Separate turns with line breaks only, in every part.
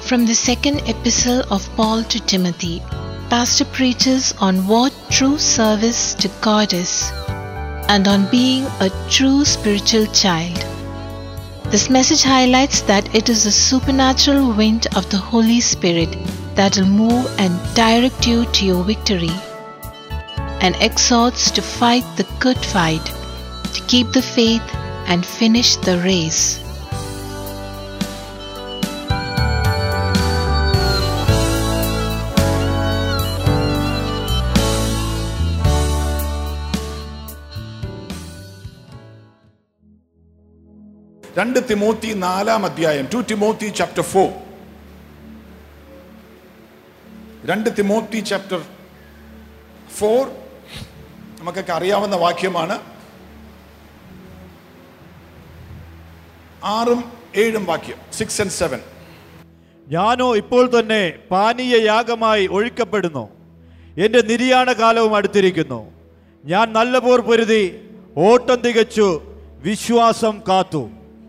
From the second epistle of Paul to Timothy, Pastor preaches on what true service to God is and on being a true spiritual child. This message highlights that it is the supernatural wind of the Holy Spirit that will move and direct you to your victory and exhorts to fight the good fight, to keep the faith and finish the race.
രണ്ട് Timothy നാലാം അധ്യായം two Timothy chapter four രണ്ട് Timothy chapter four നമുക്കൊക്കെ അറിയാവുന്ന വാക്യമാണ് ആറും ഏഴും വാക്യം സിക്സ് ആൻഡ് സെവൻ
ഞാനോ ഇപ്പോൾ തന്നെ പാനീയ യാഗമായി ഒഴിക്കപ്പെടുന്നു എൻ്റെ നിര്യാണ കാലവും അടുത്തിരിക്കുന്നു ഞാൻ നല്ല പോർ പൊരുതി ഓട്ടം തികച്ചു വിശ്വാസം കാത്തു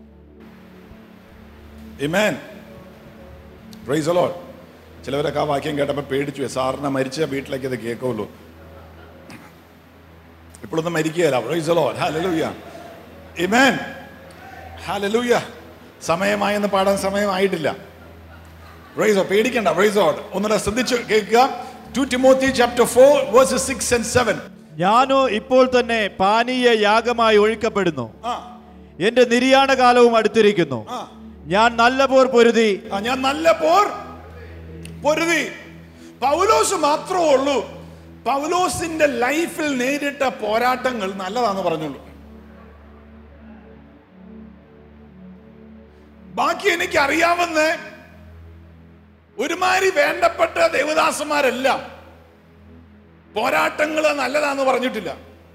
Amen. Praise the Lord. ചിലവരൊക്കെ ആ വാക്യം കേട്ടപ്പോൾ പേടിച്ചു പോയി. സാറിന് മരിച്ച വീട്ടിലേക്ക് ഇത് കേൾക്കുള്ളൂ ഇപ്പോഴൊന്നും മരിക്കുകയല്ല praise the Lord. Hallelujah. Amen. Hallelujah. സമയമായെന്ന് പാടാൻ സമയമായിട്ടില്ല പ്രൈസ് the Lord. പേടിക്കണ്ട പ്രൈസ് the Lord. ഒന്നുകൂടെ ശ്രദ്ധിച്ച് കേൾക്കുക two Timothy chapter four verses six and seven
ഞാനോ ഇപ്പോൾ തന്നെ പാനീയ യാഗമായി ഒഴിക്കപ്പെടുന്നു
ആ
എൻ്റെ നിര്യാണ കാലവും അടുത്തിരിക്കുന്നു
ആ
ഞാൻ നല്ല പോർ പൊരുതി
ആ ഞാൻ നല്ല പോർ പൊരുതി പൗലോസ് മാത്രമേ ഉള്ളൂ പൗലോസിന്റെ ലൈഫിൽ നേരിട്ട പോരാട്ടങ്ങൾ നല്ലതാന്ന് പറഞ്ഞുള്ളൂ ബാക്കി എനിക്ക് അറിയാവുന്ന ഒരുമാതിരി വേണ്ടപ്പെട്ട ദേവദാസന്മാരെല്ലാം പോരാട്ടങ്ങൾ നല്ലതാന്ന് പറഞ്ഞിട്ടില്ല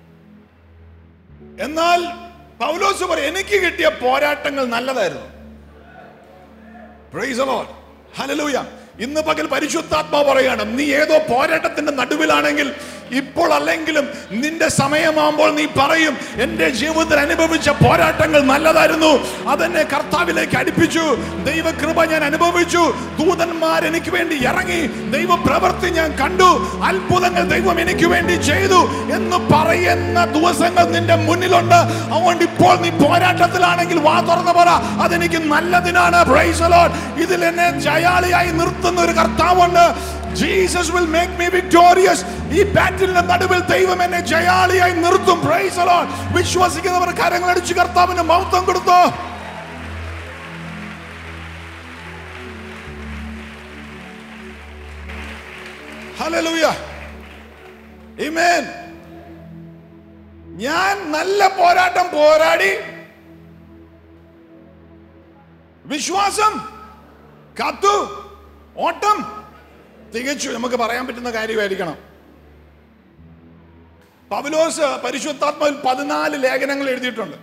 എന്നാൽ പൗലോസ് പറയും എനിക്ക് കിട്ടിയ പോരാട്ടങ്ങൾ നല്ലതായിരുന്നു Praise the Lord. Hallelujah. ഇന്ന് പകൽ പരിശുദ്ധാത്മാവ് പറയാണ് നീ ഏതോ പോരാട്ടത്തിന്റെ നടുവിലാണെങ്കിൽ ഇപ്പോൾ അല്ലെങ്കിലും നിന്റെ സമയമാകുമ്പോൾ നീ പറയും എൻ്റെ ജീവിതത്തിൽ അനുഭവിച്ച പോരാട്ടങ്ങൾ നല്ലതായിരുന്നു അതെന്നെ കർത്താവിലേക്ക് അടുപ്പിച്ചു ദൈവകൃപ ഞാൻ അനുഭവിച്ചു ദൂതന്മാർ എനിക്ക് വേണ്ടി ഇറങ്ങി ദൈവ പ്രവൃത്തി ഞാൻ കണ്ടു അത്ഭുതങ്ങൾ ദൈവം എനിക്ക് വേണ്ടി ചെയ്തു എന്ന് പറയുന്ന ദിവസങ്ങൾ നിന്റെ മുന്നിലുണ്ട് അതുകൊണ്ട് ഇപ്പോൾ നീ പോരാട്ടത്തിലാണെങ്കിൽ വാ തുറന്ന് പറ അതെനിക്ക് നല്ലതിനാണ് Praise the Lord. ഇതിൽ എന്നെ ജയാളിയായി നിർത്തുന്ന ഒരു കർത്താവുണ്ട് Jesus will make me victorious ഈ ബാറ്റിലിന്റെ നടുവിൽ ദൈവം എന്നെ ജയാളിയായി നിർത്തും Praise the Lord. വിശ്വസിക്കുന്നവർ കരങ്ങളടിച്ച് കർത്താവിന് മൗത്വം കൊടുത്തോ Hallelujah. Amen. ഞാൻ നല്ല പോരാട്ടം പോരാടി വിശ്വാസം കാത്തു ഓട്ടം തികച്ചു നമുക്ക് പറയാൻ പറ്റുന്ന കാര്യമായിരിക്കണം പൗലോസ് പരിശുദ്ധാത്മാവിൽ പതിനാല് ലേഖനങ്ങൾ എഴുതിയിട്ടുണ്ട്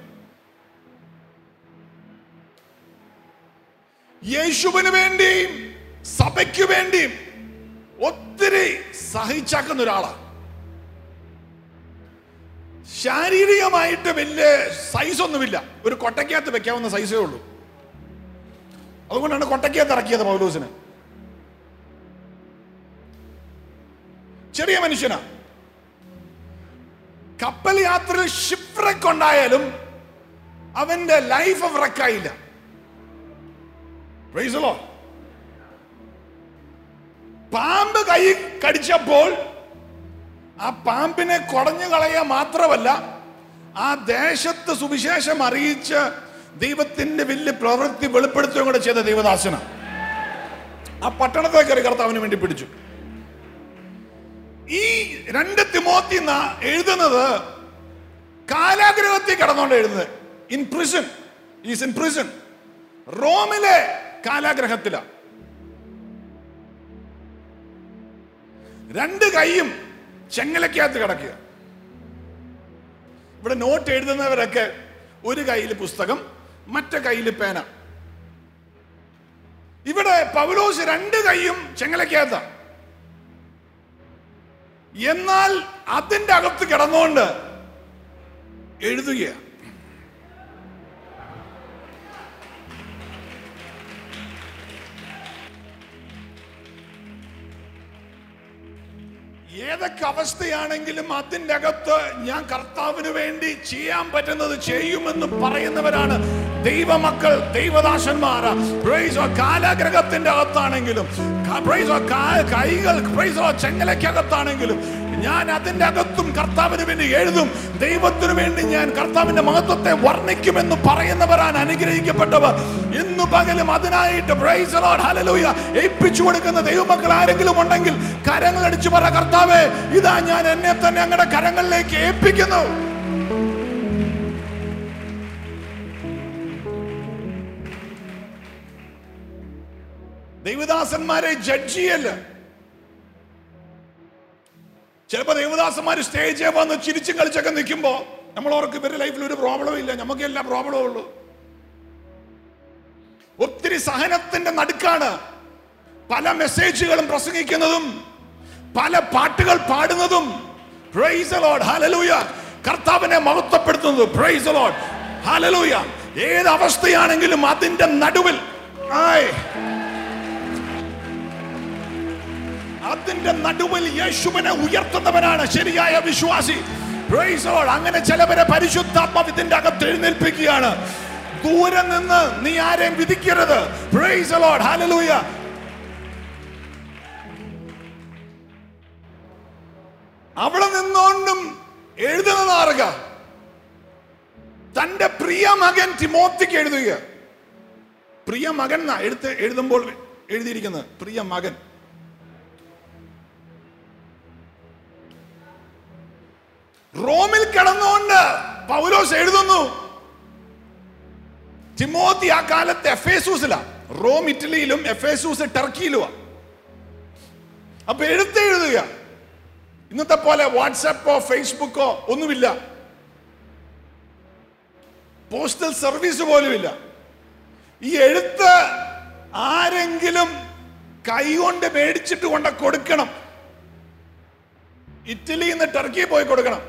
യേശുവിന് വേണ്ടിയും സഭയ്ക്ക് വേണ്ടിയും ഒത്തിരി സഹിച്ചാക്കുന്ന ഒരാളാണ് ശാരീരികമായിട്ട് വലിയ സൈസ് ഒന്നുമില്ല ഒരു കൊട്ടയ്ക്കകത്ത് വെക്കാവുന്ന സൈസേ ഉള്ളൂ അതുകൊണ്ടാണ് കൊട്ടയ്ക്കകത്ത് ഇറക്കിയത് പൗലോസിന് ചെറിയ മനുഷ്യനാ കപ്പൽ യാത്രയിൽ ഷിപ്രക്ക് ഉണ്ടായാലും അവന്റെ ലൈഫ് ഓഫ് റക്കായില്ല Praise the Lord. പാമ്പ് കൈ കടിച്ചപ്പോൾ ആ പാമ്പിനെ കുടഞ്ഞു കളയുക മാത്രമല്ല ആ ദേശത്ത് സുവിശേഷം അറിയിച്ച് ദൈവത്തിന്റെ വലിയ പ്രവൃത്തി വെളിപ്പെടുത്തുകയും കൂടെ ചെയ്ത ദൈവദാസന ആ പട്ടണത്തെ കയറി കർത്താവിന് വേണ്ടി പിടിച്ചു ഈ രണ്ട് തിമോത്തി ന- എഴുതുന്നത് കാലാഗ്രഹത്തിൽ കിടന്നുകൊണ്ട് എഴുതുന്നത് in prison is in prison റോമിലെ കാലാഗ്രഹത്തില രണ്ട് കൈയും ചെങ്ങലക്കകത്ത് കിടക്കുക ഇവിടെ നോട്ട് എഴുതുന്നവരൊക്കെ ഒരു കയ്യിൽ പുസ്തകം മറ്റേ കയ്യിൽ പേന ഇവിടെ പൗലോസ് രണ്ട് കൈയും ചെങ്ങലക്കകത്ത എന്നാൽ അതിന്റെ അകത്ത് കിടന്നുകൊണ്ട് എഴുതുകയാണ് ഏതൊക്കെ അവസ്ഥയാണെങ്കിലും അതിൻ്റെ അകത്ത് ഞാൻ കർത്താവിന് വേണ്ടി ചെയ്യാൻ പറ്റുന്നത് ചെയ്യുമെന്ന് പറയുന്നവരാണ് ദൈവമക്കൾ ദൈവദാസന്മാർ Praise God. കാലാഗ്രഹത്തിന്റെ അകത്താണെങ്കിലും ക- Praise God. കാ- കൈകൾ Praise God. ചെങ്ങലയ്ക്കകത്താണെങ്കിലും ഞാൻ അതിന്റെ അകത്തും കർത്താവിന് വേണ്ടി എഴുതും ദൈവത്തിനു വേണ്ടി ഞാൻ കർത്താവിന്റെ മഹത്വത്തെ വർണ്ണിക്കുമെന്ന് പറയുന്നവരാണ് അനുഗ്രഹിക്കപ്പെട്ടവർ ഇന്നു പകലും അതിനായിട്ട് Praise the Lord. Hallelujah. ഏൽപ്പിച്ചു കൊടുക്കുന്ന ദൈവമക്കൾ ആരെങ്കിലും ഉണ്ടെങ്കിൽ കരങ്ങൾ അടിച്ചു പറ കർത്താവേ ഇതാ ഞാൻ എന്നെ തന്നെ അങ്ങയുടെ കരങ്ങളിലേക്ക് ഏൽപ്പിക്കുന്നു ദൈവദാസന്മാരെ ജഡ്ജ് ചെയ്യല്ല ചിലപ്പോ ദൈവദാസന്മാര് സ്റ്റേജിൽ വന്ന് ചിരിച്ചും കളിച്ചൊക്കെ നിൽക്കുമ്പോ നമ്മൾ ഓർക്ക് ഇവരുടെ ലൈഫിൽ ഒരു പ്രോബ്ലം ഇല്ല നമുക്ക് എല്ലാ പ്രോബ്ലവും ഉള്ളൂ ഒത്തിരി സഹനത്തിന്റെ നടുക്കാണ് പല മെസ്സേജുകളും പ്രസംഗിക്കുന്നതും പല പാട്ടുകൾ പാടുന്നതും Praise the Lord. Hallelujah. കർത്താവിനെ മഹത്വപ്പെടുത്തുന്നത് Praise the Lord. Hallelujah. ഏത് അവസ്ഥയാണെങ്കിലും അതിന്റെ നടുവിൽ ആയ് അതിന്റെ നടുവിൽ യേശുവിനെ ഉയർത്തുന്നവനാണ് ശരിയായ വിശ്വാസി Praise the Lord. അങ്ങനെ ചിലവരെ പരിശുദ്ധാത്മാവ് ഇതിന്റെ അകത്ത് എഴുന്നേൽപ്പിക്കുകയാണ് ദൂരെ നിന്ന് നീ ആരെയും വിധിക്കരുത് Praise the Lord. Hallelujah. അവിടെ നിന്നുകൊണ്ടും എഴുതുന്നത് ആറുക തന്റെ പ്രിയ മകൻ തിമോത്തിക്ക് എഴുതുക പ്രിയ മകൻ എന്നാ എഴുത്ത് എഴുതുമ്പോൾ എഴുതിയിരിക്കുന്നത് പ്രിയ മകൻ റോമിൽ കിടന്നുകൊണ്ട് പൗലോസ് എഴുതുന്നു തിമോത്തി ആ കാലത്ത് എഫേസൂസിലാ റോം ഇറ്റലിയിലും എഫേസൂസ് ടർക്കിയിലുമാ അപ്പൊ എഴുത്ത് എഴുതുക ഇന്നത്തെ പോലെ വാട്സാപ്പോ ഫേസ്ബുക്കോ ഒന്നുമില്ല പോസ്റ്റൽ സർവീസ് പോലുമില്ല ഈ എഴുത്ത് ആരെങ്കിലും കൈകൊണ്ട് മേടിച്ചിട്ട് കൊണ്ട് കൊടുക്കണം ഇറ്റലിയിൽ നിന്ന് ടർക്കി പോയി കൊടുക്കണം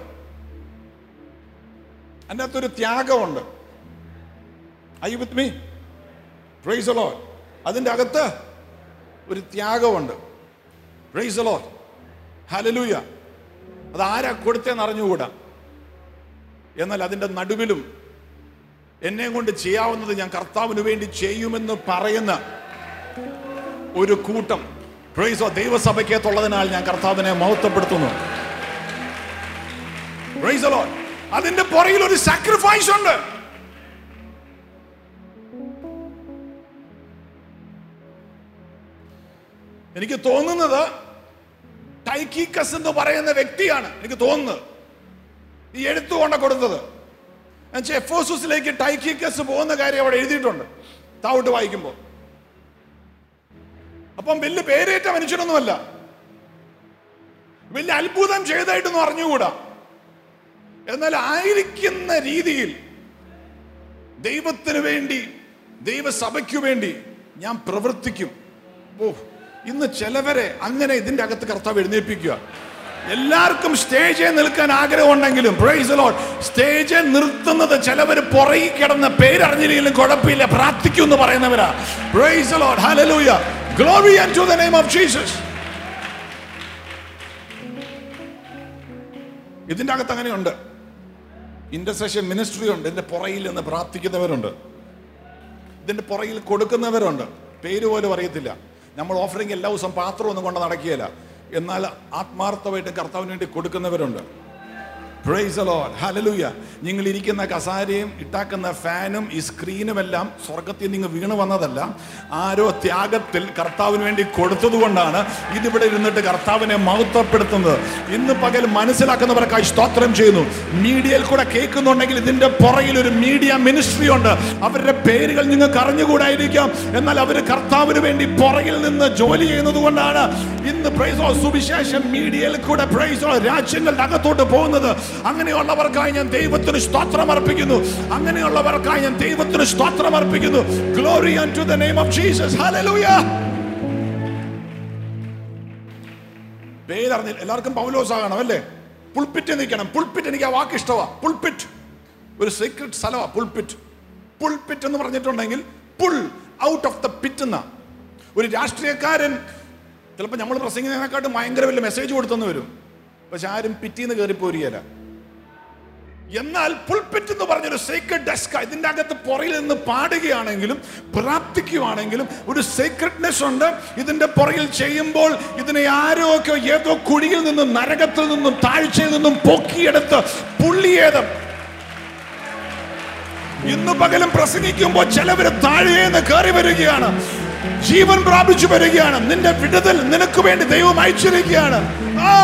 അതിൻ്റെ അകത്തൊരു ത്യാഗമുണ്ട് ഐ വിത്ത് മീ പ്രൈസ് അലോ അതിൻ്റെ അകത്ത് ഒരു ത്യാഗമുണ്ട് പ്രൈസ് അലോ ഹലലൂയ അത് ആരാ കൊടുത്തേന്ന് അറിഞ്ഞുകൂടാ എന്നാൽ അതിൻ്റെ നടുവിലും എന്നെ കൊണ്ട് ചെയ്യാവുന്നത് ഞാൻ കർത്താവിന് വേണ്ടി ചെയ്യുമെന്ന് പറയുന്ന ഒരു കൂട്ടം പ്രൈസോ ദൈവസഭയ്ക്കകത്തുള്ളതിനാൽ ഞാൻ കർത്താവിനെ മഹത്വപ്പെടുത്തുന്നു Praise the Lord. അതിന്റെ പുറകിൽ ഒരു സാക്രിഫൈസ് ഉണ്ട് എനിക്ക് തോന്നുന്നത് ടൈക്കീക്കസ് എന്ന് പറയുന്ന വ്യക്തിയാണ് എനിക്ക് തോന്നുന്നത് ഈ എഴുത്തു കൊണ്ട് കൊടുത്തത് എന്നുവെച്ചാൽ എഫോസൂസിലേക്ക് ടൈക്കീക്കസ് പോകുന്ന കാര്യം അവിടെ എഴുതിയിട്ടുണ്ട് താവോട്ട് വായിക്കുമ്പോൾ അപ്പം വലിയ പേരേറ്റ മനുഷ്യനൊന്നുമല്ല വലിയ അത്ഭുതം ചെയ്തായിട്ടൊന്നും അറിഞ്ഞുകൂടാ എന്നാൽ ആയിരിക്കുന്ന രീതിയിൽ ദൈവത്തിന് വേണ്ടി ദൈവസഭയ്ക്കു വേണ്ടി ഞാൻ പ്രവർത്തിക്കും ഓ ഇന്ന് ചിലവരെ അങ്ങനെ ഇതിന്റെ അകത്ത് കർത്താവ് എഴുന്നേൽപ്പിക്കുക എല്ലാവർക്കും സ്റ്റേജിൽ നിൽക്കാൻ ആഗ്രഹമുണ്ടെങ്കിലും പ്രൈസ് ലോഡ് സ്റ്റേജിൽ നിർത്തുന്നത് ചിലവർ പുറകിൽ കിടന്ന പേരറിഞ്ഞില്ലെങ്കിലും കുഴപ്പമില്ല പ്രാർത്ഥിക്കും എന്ന് പറയുന്നവരാ praise Lord hallelujah glory to the name of Jesus ഇതിന്റെ അകത്ത് അങ്ങനെയുണ്ട് ഇന്റർസെഷൻ മിനിസ്ട്രി ഉണ്ട് ഇതിന്റെ പുറകിൽ നിന്ന് പ്രാർത്ഥിക്കുന്നവരുണ്ട് ഇതിന്റെ പുറകിൽ കൊടുക്കുന്നവരുണ്ട് പേര് പോലും അറിയത്തില്ല നമ്മൾ ഓഫറിങ് എല്ലാ ദിവസവും പാത്രമൊന്നും കൊണ്ട് നടക്കുകയില്ല എന്നാൽ ആത്മാർത്ഥമായിട്ട് കർത്താവിന് വേണ്ടി കൊടുക്കുന്നവരുണ്ട് പ്രൈസ് ലോഡ് ഹലലൂയ നിങ്ങൾ ഇരിക്കുന്ന കസാരയും ഇട്ടാക്കുന്ന ഫാനും ഈ സ്ക്രീനും എല്ലാം സ്വർഗത്തിൽ നിങ്ങൾ വീണ് വന്നതല്ല ആരോ ത്യാഗത്തിൽ കർത്താവിന് വേണ്ടി കൊടുത്തതുകൊണ്ടാണ് ഇതിവിടെ ഇരുന്നിട്ട് കർത്താവിനെ മഹത്വപ്പെടുത്തുന്നത് ഇന്ന് പകൽ മനസ്സിലാക്കുന്നവർക്കായി സ്തോത്രം ചെയ്യുന്നു മീഡിയയിൽ കൂടെ കേൾക്കുന്നുണ്ടെങ്കിൽ ഇതിന്റെ പുറകിൽ ഒരു മീഡിയ മിനിസ്ട്രി ഉണ്ട് അവരുടെ പേരുകൾ നിങ്ങൾക്ക് അറിഞ്ഞുകൂടായിരിക്കാം എന്നാൽ അവർ കർത്താവിന് വേണ്ടി പുറകിൽ നിന്ന് ജോലി ചെയ്യുന്നത് കൊണ്ടാണ് ഇന്ന് പ്രൈസോ സുവിശേഷം മീഡിയയിൽ കൂടെ പ്രൈസോ രാജ്യങ്ങളുടെ അകത്തോട്ട് പോകുന്നത് അങ്ങനെയുള്ളവർക്കായി ഞാൻ ദൈവത്തിന് സ്തോത്രം അർപ്പിക്കുന്നു അങ്ങനെയുള്ളവർക്കായി ഞാൻ ദൈവത്തിന് സ്തോത്രം അർപ്പിക്കുന്നു glory to the name of Jesus hallelujah പേരറിഞ്ഞില്ല എല്ലാവർക്കും പൗലോസ് ആകണം അല്ലേ പുൾപിറ്റ് നിൽക്കണം പുൾപിറ്റ് എനിക്ക് ആ വാക്ക് ഇഷ്ടമാ പുൾപിറ്റ് ഒരു സീക്രട്ട് സ്ഥലമാ പുൾപിറ്റ് പുൾപിറ്റ് എന്ന് പറഞ്ഞിട്ടുണ്ടെങ്കിൽ pull out of the pit എന്ന ഒരു രാഷ്ട്രീയക്കാരൻ ചിലപ്പോൾ നമ്മൾ പ്രസംഗിക്കുന്നതിനെക്കാട്ടും ഭയങ്കര വലിയ മെസ്സേജ് കൊടുത്തെന്ന് വരും പക്ഷെ ആരും പിറ്റീന്ന് കയറി പോരുകയല്ല എന്നാൽ പുൾപിറ്റ് എന്ന് പറഞ്ഞൊരു സീക്രട്ട് ഡെസ്ക് ഇതിന്റെ അകത്ത് പുറയിൽ നിന്ന് പാടുകയാണെങ്കിലും പ്രാർത്ഥിക്കുകയാണെങ്കിലും ഒരു സീക്രട്ട്നെസ് ഉണ്ട് ഇതിന്റെ പുറകിൽ ചെയ്യുമ്പോൾ ഇതിനെ ആരോ ഒക്കെ ഏതോ കുഴിയിൽ നിന്നും നരകത്തിൽ നിന്നും താഴ്ചയിൽ നിന്നും പൊക്കിയെടുത്ത് പുള്ളിയേത് ഇന്ന് പകലും പ്രസംഗിക്കുമ്പോൾ ചിലവര് താഴേന്ന് കയറി വരികയാണ് ജീവൻ പ്രാപിച്ചു വരികയാണ് നിന്റെ വിടുതൽ നിനക്ക് വേണ്ടി ദൈവം അയച്ചിരിക്കുകയാണ് ഓ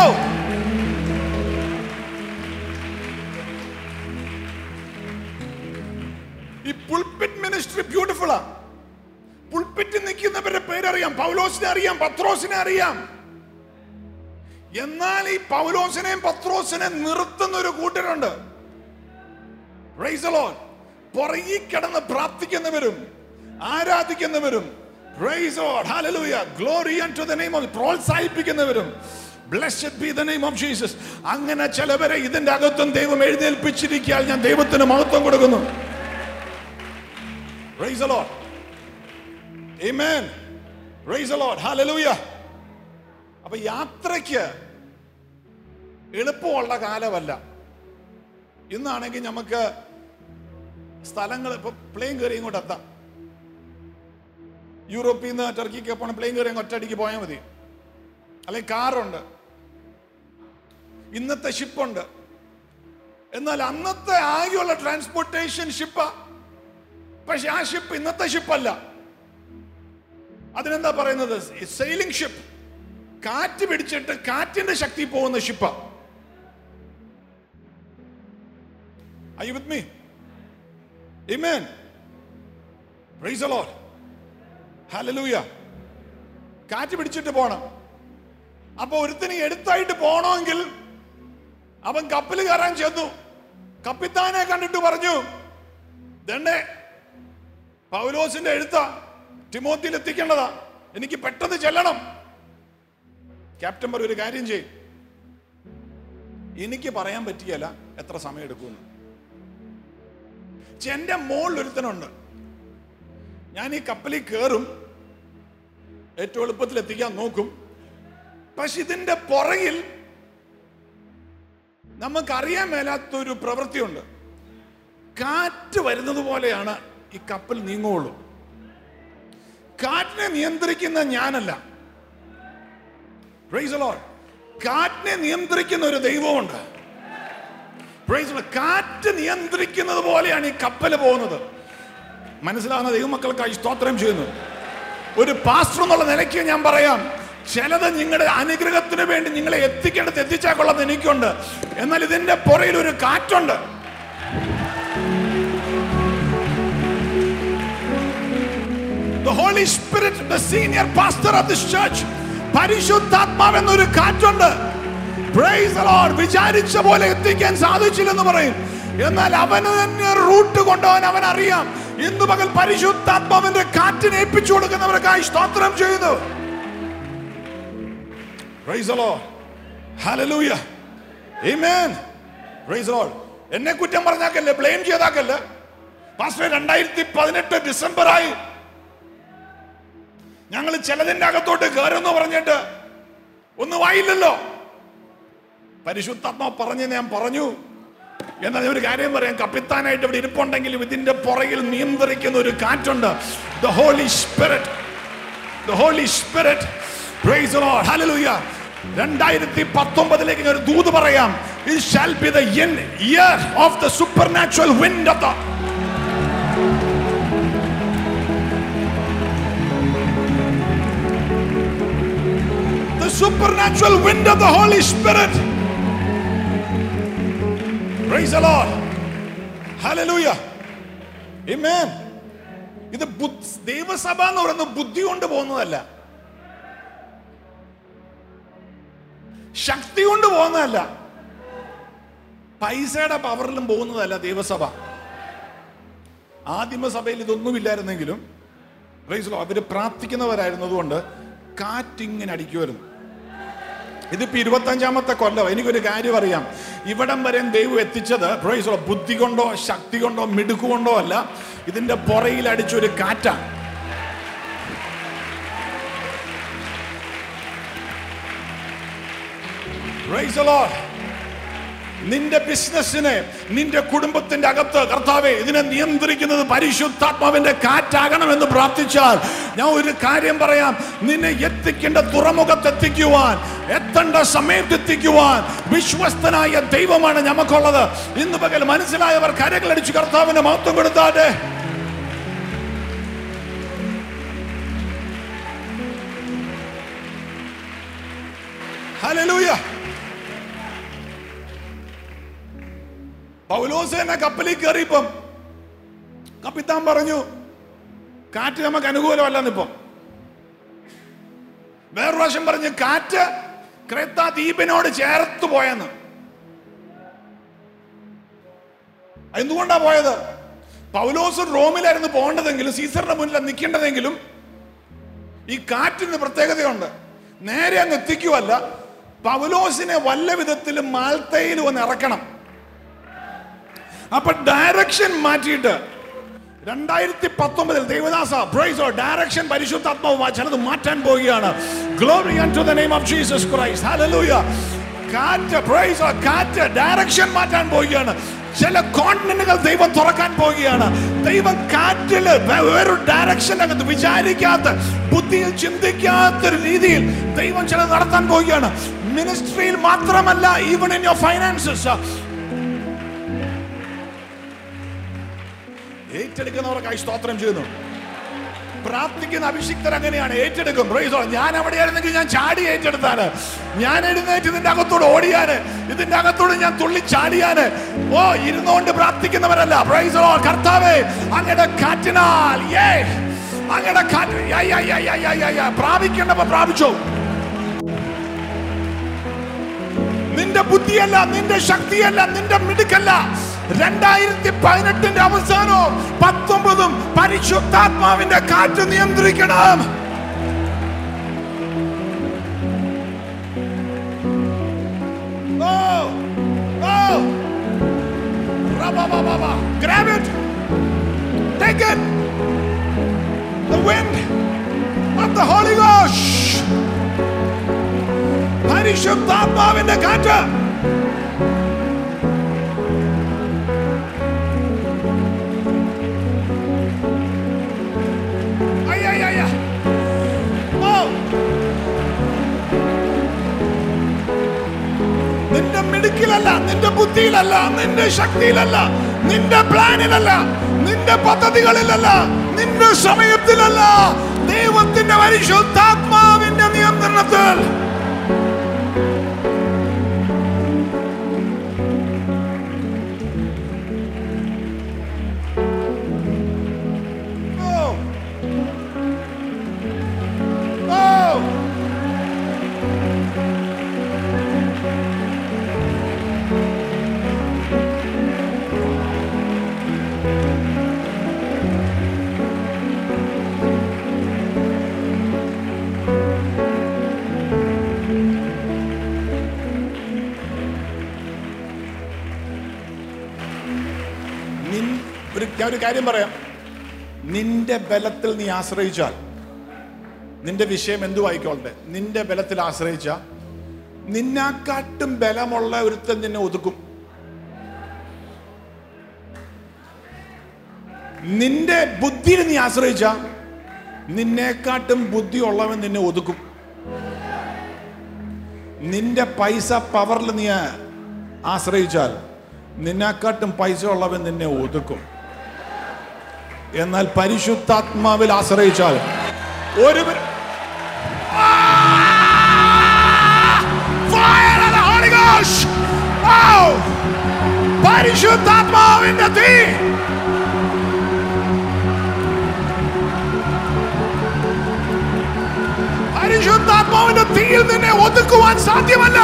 ഈ പുൾപിറ്റ് മിനിസ്ട്രി ബ്യൂട്ടിഫുള്ളാ പുൾപിറ്റ് നിൽക്കുന്നവരുടെ പേരറിയാം പൗലോസിനെ അറിയാം പത്രോസിനെ അറിയാം എന്നാൽ ഈ പൗലോസിനെയും പത്രോസിനെ നിർത്തുന്ന ഒരു കൂട്ടരുണ്ട് Praise the Lord. പുറകിൽ കിടന്ന് പ്രാർത്ഥിക്കുന്നവരും ആരാധിക്കുന്നവരും Praise the Lord. Hallelujah. Glory unto the name of പ്രോത്സാഹിപ്പിക്കുന്നവരും Blessed be the name of Jesus. അങ്ങനെ ചിലവരെ ഇതിന്റെ അകത്തും ദൈവം എഴുന്നേൽപ്പിച്ചിരിക്കാൻ ഞാൻ ദൈവത്തിന് മഹത്വം കൊടുക്കുന്നു Praise the Lord. Amen. Praise the Lord. Hallelujah. അപ്പൊ യാത്രയ്ക്ക് എളുപ്പമുള്ള കാലമല്ല ഇന്നാണെങ്കിൽ നമുക്ക് സ്ഥലങ്ങൾ ഇപ്പൊ പ്ലെയിൻ കയറി ഇങ്ങോട്ട് എത്താം യൂറോപ്പിൽ നിന്ന് ടർക്കിക്ക് പോകണം പ്ലെയിൻ കയറി അങ്ങ് ഒറ്റയടിക്ക് പോയാൽ മതി അല്ലെങ്കിൽ കാറുണ്ട് ഇന്നത്തെ ഷിപ്പുണ്ട് എന്നാൽ അന്നത്തെ ആകെയുള്ള ട്രാൻസ്പോർട്ടേഷൻ ഷിപ്പാ പക്ഷെ ആ ഷിപ്പ് ഇന്നത്തെ ഷിപ്പല്ല അതിനെന്താ പറയുന്നത് സെയിലിംഗ് ഷിപ്പ് കാറ്റ് പിടിച്ചിട്ട് കാറ്റിന്റെ ശക്തി പോകുന്ന ഷിപ്പാ Are you with me? Amen. Praise the Lord. Hallelujah. കാറ്റ് പിടിച്ചിട്ട് പോണം അപ്പൊ ഒരുത്തിന് എടുത്തായിട്ട് പോണമെങ്കിൽ അവൻ കപ്പൽ കയറാൻ ചെന്നു കപ്പിത്താനെ കണ്ടിട്ട് പറഞ്ഞു ദണ്ടേ പൗലോസിന്റെ എഴുത്ത ടിമോത്തിയിൽ എത്തിക്കേണ്ടതാ എനിക്ക് പെട്ടെന്ന് ചെല്ലണം ക്യാപ്റ്റൻ പറയും ഒരു കാര്യം ചെയ്യും എനിക്ക് പറയാൻ പറ്റിയല്ല എത്ര സമയം എടുക്കുമെന്ന് പക്ഷെ എന്റെ മോളിൽ ഒരുത്തനുണ്ട് ഞാൻ ഈ കപ്പലിൽ കയറും ഏറ്റവും എളുപ്പത്തിൽ എത്തിക്കാൻ നോക്കും പക്ഷെ ഇതിന്റെ പുറകിൽ നമുക്കറിയാൻ മേലാത്തൊരു പ്രവൃത്തിയുണ്ട് കാറ്റ് വരുന്നത് പോലെയാണ് ഈ കപ്പൽ നീങ്ങുള്ളൂ കാറ്റിനെ നിയന്ത്രിക്കുന്ന ഞാനല്ല Praise the Lord. കാറ്റിനെ നിയന്ത്രിക്കുന്ന ഒരു ദൈവമുണ്ട് Praise the Lord. കാറ്റ് നിയന്ത്രിക്കുന്നത് പോലെയാണ് ഈ കപ്പൽ പോകുന്നത് മനസ്സിലാവുന്ന ദൈവമക്കൾക്കായി സ്തോത്രം ചെയ്യുന്നു ഒരു പാസ്റ്റർ എന്നുള്ള നിലയ്ക്ക് ഞാൻ പറയാം ചിലത് നിങ്ങളുടെ അനുഗ്രഹത്തിന് വേണ്ടി നിങ്ങളെ എത്തിക്കേണ്ടത് എത്തിച്ചാൽ കൊള്ളത് എനിക്കുണ്ട് എന്നാൽ ഇതിന്റെ പുറയിൽ ഒരു കാറ്റുണ്ട് The Holy Spirit, the senior pastor of this church, പരിശുദ്ധാത്മാവ് എന്നൊരു കാറ്റുണ്ട് Praise the Lord. വിചാരിച്ച പോലെ എത്തിക്കാൻ സാധിച്ചില്ലെന്ന് പറയും എന്നാൽ അവന് തന്നെ റൂട്ട് കൊണ്ടുപോകാൻ അവൻ അറിയാം ഇന്ന് പകൽ പരിശുദ്ധാത്മാവിന്റെ കാറ്റിനെ ഏൽപ്പിച്ചു കൊടുക്കുന്നവർക്കായി സ്തോത്രം ചെയ്യുന്നു Praise the Lord. Hallelujah. Amen. Praise the Lord. എന്നെ കുറ്റം പറഞ്ഞാക്കല്ലേ ബ്ലെയിം ചെയ്താക്കല്ലേ പാസ്റ്റർ രണ്ടായിരത്തി പതിനെട്ട് ഡിസംബറായി ഞങ്ങൾ ചിലതിന്റെ അകത്തോട്ട് കയറുന്നു പറഞ്ഞിട്ട് ഒന്നും ആയില്ലല്ലോ പരിശുദ്ധാത്മാ പറഞ്ഞ് ഞാൻ പറഞ്ഞു എന്നാൽ ഞാൻ ഒരു കാര്യം പറയാം കപ്പിത്താനായിട്ട് ഇവിടെ ഇരിപ്പുണ്ടെങ്കിലും ഇതിന്റെ പുറകിൽ നിയന്ത്രിക്കുന്ന ഒരു കാറ്റുണ്ട് the Holy Spirit the Holy Spirit praise the Lord hallelujah രണ്ടായിരത്തി പത്തൊമ്പതിലേക്ക് ഞാൻ ഒരു ദൂത് പറയാം it shall be the year of the supernatural wind of the the supernatural wind of the Holy Spirit. Praise the Lord. Hallelujah. Amen. ഇത് ബുദ്ധ- ദൈവസഭ എന്ന് പറയുന്നത് ബുദ്ധി കൊണ്ട് പോകുന്നതല്ല ശക്തി കൊണ്ട് പോകുന്നതല്ല പൈസയുടെ പവറിലും പോകുന്നതല്ല ദൈവസഭ ആദിമസഭയിൽ ഇതൊന്നുമില്ലായിരുന്നെങ്കിലും Praise the Lord. അവര് പ്രാർത്ഥിക്കുന്നവരായിരുന്നതുകൊണ്ട് കാറ്റിങ്ങനെ അടിക്കുമായിരുന്നു ഇതിപ്പോ ഇരുപത്തഞ്ചാമത്തെ കൊല്ലം എനിക്കൊരു കാര്യം അറിയാം ഇവിടം വരെ ദൈവം എത്തിച്ചത് praise the Lord, ബുദ്ധി കൊണ്ടോ ശക്തി കൊണ്ടോ മിടുക്ക് കൊണ്ടോ അല്ല ഇതിന്റെ പുറയിൽ അടിച്ചൊരു കാറ്റാണ് Praise the Lord. നിന്റെ ബിസിനസ്സിനെ നിന്റെ കുടുംബത്തിന്റെ അകത്ത് കർത്താവെ ഇതിനെ നിയന്ത്രിക്കുന്നത് പരിശുദ്ധാത്മാവിന്റെ കാറ്റാകണമെന്ന് പ്രാർത്ഥിച്ചാൽ ഞാൻ ഒരു കാര്യം പറയാം നിന്നെ എത്തിക്കേണ്ട തുറമുഖത്ത് എത്തിക്കുവാൻ എത്തേണ്ട സമയത്ത് എത്തിക്കുവാൻ വിശ്വസ്തനായ ദൈവമാണ് നമുക്കുള്ളത് ഇന്ന് പകൽ മനസ്സിലായവർ കരകളടിച്ച് കർത്താവിന് മഹത്വം കൊടുത്താട്ടെ ഹല്ലേലൂയ പൗലോസ് തന്നെ കപ്പലിൽ കയറിയപ്പം കപ്പിത്താൻ പറഞ്ഞു കാറ്റ് നമുക്ക് അനുകൂലമല്ലെന്നിപ്പം വേറൊരു പ്രാവശ്യം പറഞ്ഞു കാറ്റ് ക്രേത്ത ദ്വീപിനോട് ചേർത്ത് പോയെന്ന് എന്തുകൊണ്ടാ പോയത് പൗലോസ് റോമിലായിരുന്നു പോകേണ്ടതെങ്കിലും സീസറിന്റെ മുന്നിൽ നിൽക്കേണ്ടതെങ്കിലും ഈ കാറ്റിന് പ്രത്യേകതയുണ്ട് നേരെ അങ്ങ് എത്തിക്കുവല്ല പൗലോസിനെ വല്ല വിധത്തിലും മാൽത്തയിലും ഒന്ന് ഇറക്കണം അപ്പൊ ഡയറക്ഷൻ മാറ്റിയിട്ട് രണ്ടായിരത്തി പത്തൊമ്പതിൽ ദേവദാസ പ്രൈസോ ഡയറക്ഷൻ പരിശുദ്ധാത്മാവ് ചിലത് മാറ്റാൻ പോവുകയാണ് glory to the name of Jesus Christ hallelujah കാറ്റ് പ്രൈസോ കാറ്റ് ഡയറക്ഷൻ മാറ്റാൻ പോവുകയാണ് ചില കോണ്ടിനെന്റുകൾ ദൈവം തുറക്കാൻ പോവുകയാണ് ദൈവം കാറ്റില് വേ- വേറൊരു ഡയറക്ഷനകത്ത് വിചാരിക്കാത്ത ബുദ്ധിയിൽ ചിന്തിക്കാത്ത ഒരു രീതിയിൽ ദൈവം ചിലത് നടത്താൻ പോവുകയാണ് മിനിസ്ട്രിയിൽ മാത്രമല്ല ഈവൺ ഇൻ യുവർ ഫൈനാൻസസ് ഏറ്റെടുക്കുന്നവർക്കായി സ്തോത്രം ചെയ്യുന്നു പ്രാർത്ഥിക്കുന്ന അഭിഷിക്തർ അങ്ങനെയാണ് ഏറ്റെടുക്കും Praise the Lord. ഞാൻ അവിടെ ആയിരുന്നെങ്കിൽ ഞാൻ ചാടി ഏറ്റെടുത്താണ് ഞാൻ എഴുന്നേറ്റ് ഇതിന്റെ അകത്തോട് ഓടിയാന് ഇതിന്റെ അകത്തോട് ഞാൻ തുള്ളി ചാടിയാന് ഓ ഇരുന്നുകൊണ്ട് പ്രാർത്ഥിക്കുന്നവരല്ല Praise the Lord. കർത്താവേ അങ്ങയുടെ കാറ്റിനാൽ ഏ അങ്ങയുടെ കാറ്റ് യാ, യാ, യാ, യാ, യാ, യാ, യാ. പ്രാപിക്കേണ്ടപ്പോ പ്രാപിച്ചോ നിന്റെ ബുദ്ധിയല്ല നിന്റെ ശക്തിയല്ല നിന്റെ മിടുക്കല്ല രണ്ടായിരത്തി പതിനെട്ടിന്റെ അവസാനവും പത്തൊമ്പതും പരിശുദ്ധാത്മാവിന്റെ കാറ്റ് നിയന്ത്രിക്കണം Oh! Oh! Rabababa. Grab it! Take it! The wind of the Holy Ghost! പരിശുദ്ധാത്മാവിന്റെ കാറ്റ് അയ്യയ്യയ്യ. ഓ. നിന്റെ മിടുക്കിലല്ല നിന്റെ ബുദ്ധിയിലല്ല നിന്റെ ശക്തിയിലല്ല നിന്റെ പ്ലാനിലല്ല നിന്റെ പദ്ധതികളിലല്ല നിന്റെ സമയത്തിലല്ല ദൈവത്തിന്റെ പരിശുദ്ധാത്മാവിന്റെ നിയന്ത്രണത്തിൽ Oh. Oh. നിൻ- ഒരു ഞാൻ ഒരു കാര്യം പറയാം നിന്റെ ബലത്തിൽ നീ ആശ്രയിച്ചാൽ നിന്റെ വിഷയം എന്തു ആയിക്കോട്ടെ നിന്റെ ബലത്തിൽ ആശ്രയിച്ച നിന്നെക്കാട്ടും ബലമുള്ള ഒരുത്തൻ നിന്നെ ഒതുക്കും നിന്റെ ബുദ്ധിയിൽ നീ ആശ്രയിച്ച നിന്നെക്കാട്ടും ബുദ്ധിയുള്ളവൻ നിന്നെ ഒതുക്കും നിന്റെ പൈസ പവറിൽ നീ ആശ്രയിച്ചാൽ നിന്നെക്കാട്ടും പൈസ ഉള്ളവൻ നിന്നെ ഒതുക്കും എന്നാൽ പരിശുദ്ധാത്മാവിൽ ആശ്രയിച്ചാൽ ഒരു പരി- Fire of the Holy Ghost! Oh! പരിശുദ്ധാത്മാവിന്റെ തീ പരിശുദ്ധാത്മാവിന്റെ തീയിൽ നിന്നെ ഒതുക്കുവാൻ സാധ്യമല്ല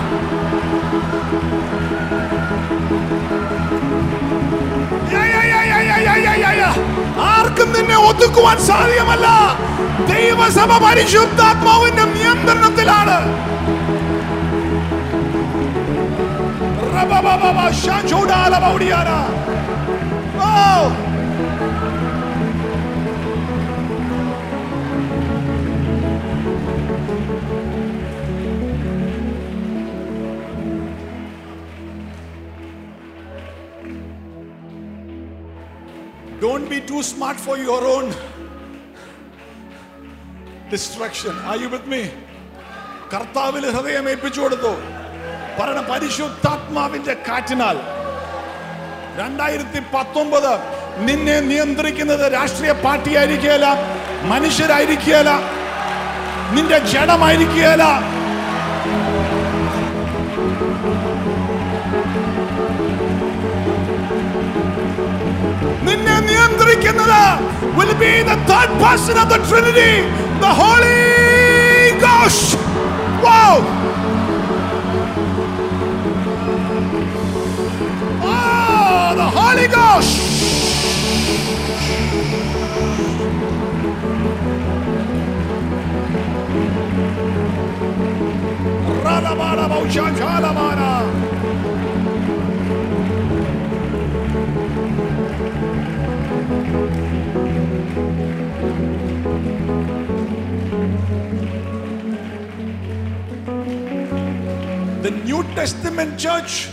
യാ, യാ, യാ, യാ, യാ, യാ, യാ, യാ, യാ. ആർക്കും നിന്നെ ഒതുക്കുവാൻ സാധ്യമല്ല ദൈവസഭ പരിശുദ്ധാത്മാവിന്റെ നിയന്ത്രണത്തിലാണ് റബബബബ, ശചൂടാല ബൗഡിയാന. ഓ Don't be too smart for your own destruction. Are you with me? കർത്താവിൽ ഹൃദയം ഏൽപ്പിച്ചു കൊടുത്തു പറയണ പരിശുദ്ധാത്മാവിന്റെ കാറ്റിനാൽ രണ്ടായിരത്തി പത്തൊമ്പത് നിന്നെ നിയന്ത്രിക്കുന്നത് രാഷ്ട്രീയ പാർട്ടിയായിരിക്കുകയല്ല മനുഷ്യരായിരിക്കുകയല്ല നിന്റെ ജഡമായിരിക്കുകയല്ല നിന്നെ നിയന്ത്രിക്കുന്നത് will be the third person of the Trinity, the Holy Ghost. Wow! Oh, the Holy Ghost. Radabara Bauchanchalabara. The New Testament church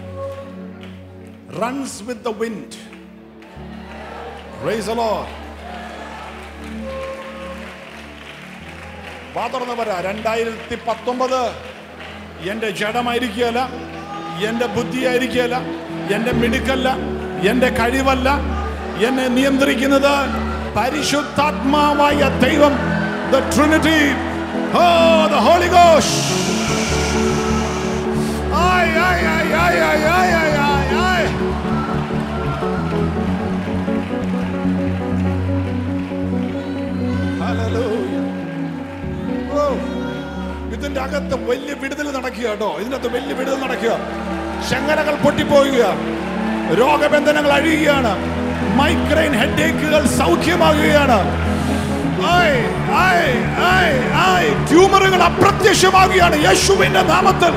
runs with the wind. Praise the Lord. വാ തുറന്ന് പറ രണ്ടായിരത്തി പത്തൊമ്പത് എൻ്റെ ജഡമായിരിക്കുകയല്ല എൻ്റെ ബുദ്ധിയായിരിക്കുകയല്ല എൻ്റെ മിടുക്കല്ല എൻ്റെ കഴിവല്ല എന്നെ നിയന്ത്രിക്കുന്നത് പരിശുദ്ധാത്മാവായ ദൈവം the trinity oh the Holy ഗോഷ് Ay, ay, ay, ay, ay, ay, ay, ay, ay. Hallelujah. Oh. ഇതിന്റെ അകത്ത് വലിയ വിടുതൽ നടക്കുക കേട്ടോ ഇതിനകത്ത് വലിയ വിടുതൽ നടക്കുക ശങ്കരകൾ പൊട്ടിപ്പോവുക രോഗബന്ധനങ്ങൾ അഴിയുകയാണ് മൈഗ്രെയിൻ ഹെഡേക്കുകൾ സൗഖ്യമാകുകയാണ് ആയ്, ആയ്, ആയ്, ആയ്. ട്യൂമറുകൾ അപ്രത്യക്ഷമാകുകയാണ് യേശുവിന്റെ നാമത്തിൽ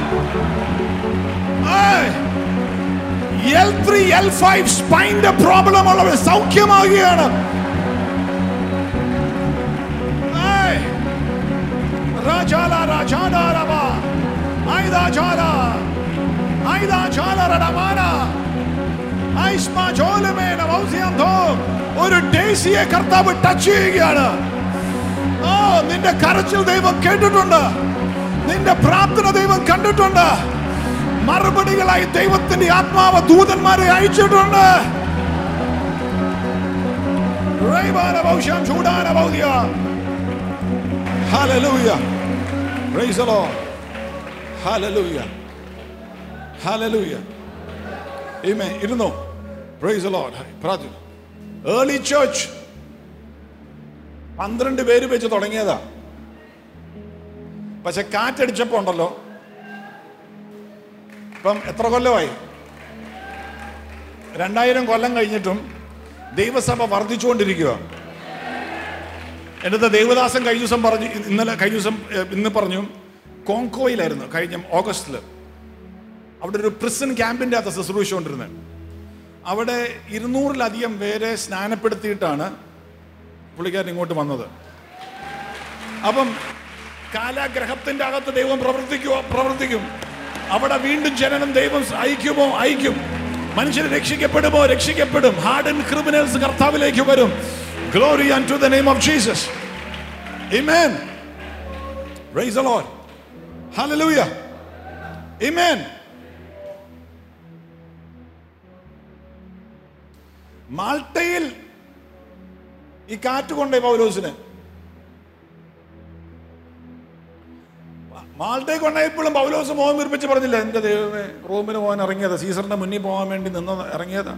എൽ ത്രീ എൽ ഫൈവ് സ്പൈൻ്റെ പ്രോബ്ലം ഉള്ളവർ സൗഖ്യമാകുകയാണ് ഏയ്. രാജാല രാജാല രവ. ഐദാ ജാല. ഐദാ ജാല രടമാന. ഐസ്മാ ജോലമേന വൗസിയാന്തോ. ഒരു ഡേസിയെ കർത്താവ് ടച്ച് ചെയ്യുകയാണ് ഓ നിന്റെ കരച്ചിൽ ദൈവം കേട്ടിട്ടുണ്ട് നിന്റെ പ്രാർത്ഥന ദൈവം കണ്ടിട്ടുണ്ട് മറുപടികളായി ദൈവത്തിന്റെ ആത്മാവ് ദൂതന്മാരെ അയച്ചിട്ടുണ്ട് റൈബാന ഭൗഷ്യം ചൂടാന ഭൗതിക Hallelujah. Praise the Lord. Hallelujah. Hallelujah. Amen. ഇരുന്നോ Praise the Lord. പ്രാർത്ഥിച്ചു ഏർലി ചേർച്ച് പന്ത്രണ്ട് പേര് വെച്ച് തുടങ്ങിയതാ പക്ഷെ കാറ്റടിച്ചപ്പോ ഉണ്ടല്ലോ ഇപ്പം എത്ര കൊല്ലമായി രണ്ടായിരം കൊല്ലം കഴിഞ്ഞിട്ടും ദൈവസഭ വർദ്ധിച്ചുകൊണ്ടിരിക്കുക എൻ്റെ ദേവദാസൻ കഴിഞ്ഞ ദിവസം പറഞ്ഞു ഇന്നലെ കഴിഞ്ഞ ദിവസം ഏഹ്, ഇന്ന് പറഞ്ഞു കോങ്കോയിലായിരുന്നു കഴിഞ്ഞ ഓഗസ്റ്റിൽ അവിടെ ഒരു പ്രിസൺ ക്യാമ്പിൻ്റെ അകത്ത് ശുശ്രൂഷിച്ചുകൊണ്ടിരുന്നത് അവിടെ ഇരുന്നൂറിലധികം പേരെ സ്നാനപ്പെടുത്തിയിട്ടാണ് പുള്ളിക്കാരൻ ഇങ്ങോട്ട് വന്നത് അപ്പം കാലാഗ്രഹത്തിന്റെ അകത്ത് ദൈവം പ്രവർത്തിക്കുമോ പ്രവർത്തിക്കും അവിടെ വീണ്ടും ജനനം ദൈവം അയക്കുമോ അയക്കും മനുഷ്യർ രക്ഷിക്കപ്പെടുമോ രക്ഷിക്കപ്പെടും ഹാർഡ് ആൻഡ് ക്രിമിനൽസ് കർത്താവിലേക്ക് വരും glory and to the name of Jesus Amen. Praise the Lord. Hallelujah. Amen. മാൾട്ടയിൽ ഈ കാറ്റ് കൊണ്ടേ പൗലോസിന് മാൾട്ടയിൽ കൊണ്ടായപ്പോഴും പൗലോസ് മോഹം വീർപ്പിച്ച് പറഞ്ഞില്ല എന്റെ ദൈവമേ റോമിന് പോകാൻ ഇറങ്ങിയതാ സീസറിന്റെ മുന്നിൽ പോകാൻ വേണ്ടി നിന്ന് ഇറങ്ങിയതാ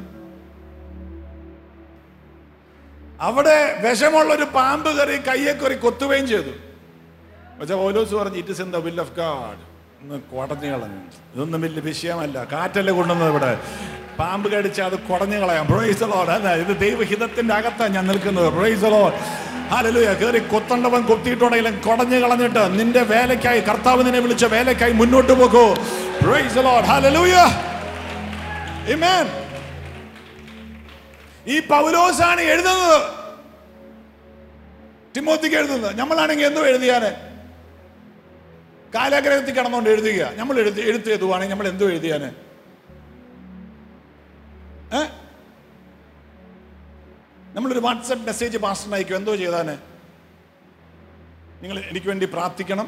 അവിടെ വിഷമുള്ള ഒരു പാമ്പ് കയറി കയ്യെ കയറി കൊത്തുകയും ചെയ്തു പക്ഷെ പൗലോസ് പറഞ്ഞു it is in the will of God ഒന്ന് കുടഞ്ഞു കളഞ്ഞു ഇതൊന്നും വലിയ വിഷയമല്ല കാറ്റല്ലേ കൊണ്ടുവന്നത് ഇവിടെ പാമ്പ് കടിച്ച് അത് കുടഞ്ഞു കളയാം പ്രൊയ്സ് ലോഡ് അല്ല ഇത് ദൈവഹിതത്തിന്റെ അകത്താണ് ഞാൻ നിൽക്കുന്നത് പ്രൊയ്സ് ലോഡ് ഹാലലുയ കയറി കൊത്തണ്ടവൻ കൊത്തിയിട്ടുണ്ടെങ്കിലും കുടഞ്ഞു കളഞ്ഞിട്ട് നിന്റെ വേലയ്ക്കായി കർത്താവ് നിന്നെ വിളിച്ച വേലയ്ക്കായി മുന്നോട്ട് പോകൂ പ്രൊയ്സ് ലോഡ് ഹാലലുയ Amen. ഈ പൗലോസാണ് എഴുതുന്നത് ടിമോത്തിക്ക് എഴുതുന്നത് നമ്മളാണെങ്കിൽ എന്തോ എഴുതിയാന് കാലാഗ്രഹത്തിൽ കിടന്നുകൊണ്ട് എഴുതുക നമ്മൾ എഴുതി എഴുത്ത് എഴുതുവാണെങ്കിൽ നമ്മൾ എന്തോ എഴുതിയാന് ഏ നമ്മളൊരു വാട്സപ്പ് മെസ്സേജ് പാസ്റ്ററിന് അയക്കും എന്തോ ചെയ്താന് നിങ്ങൾ എനിക്ക് വേണ്ടി പ്രാർത്ഥിക്കണം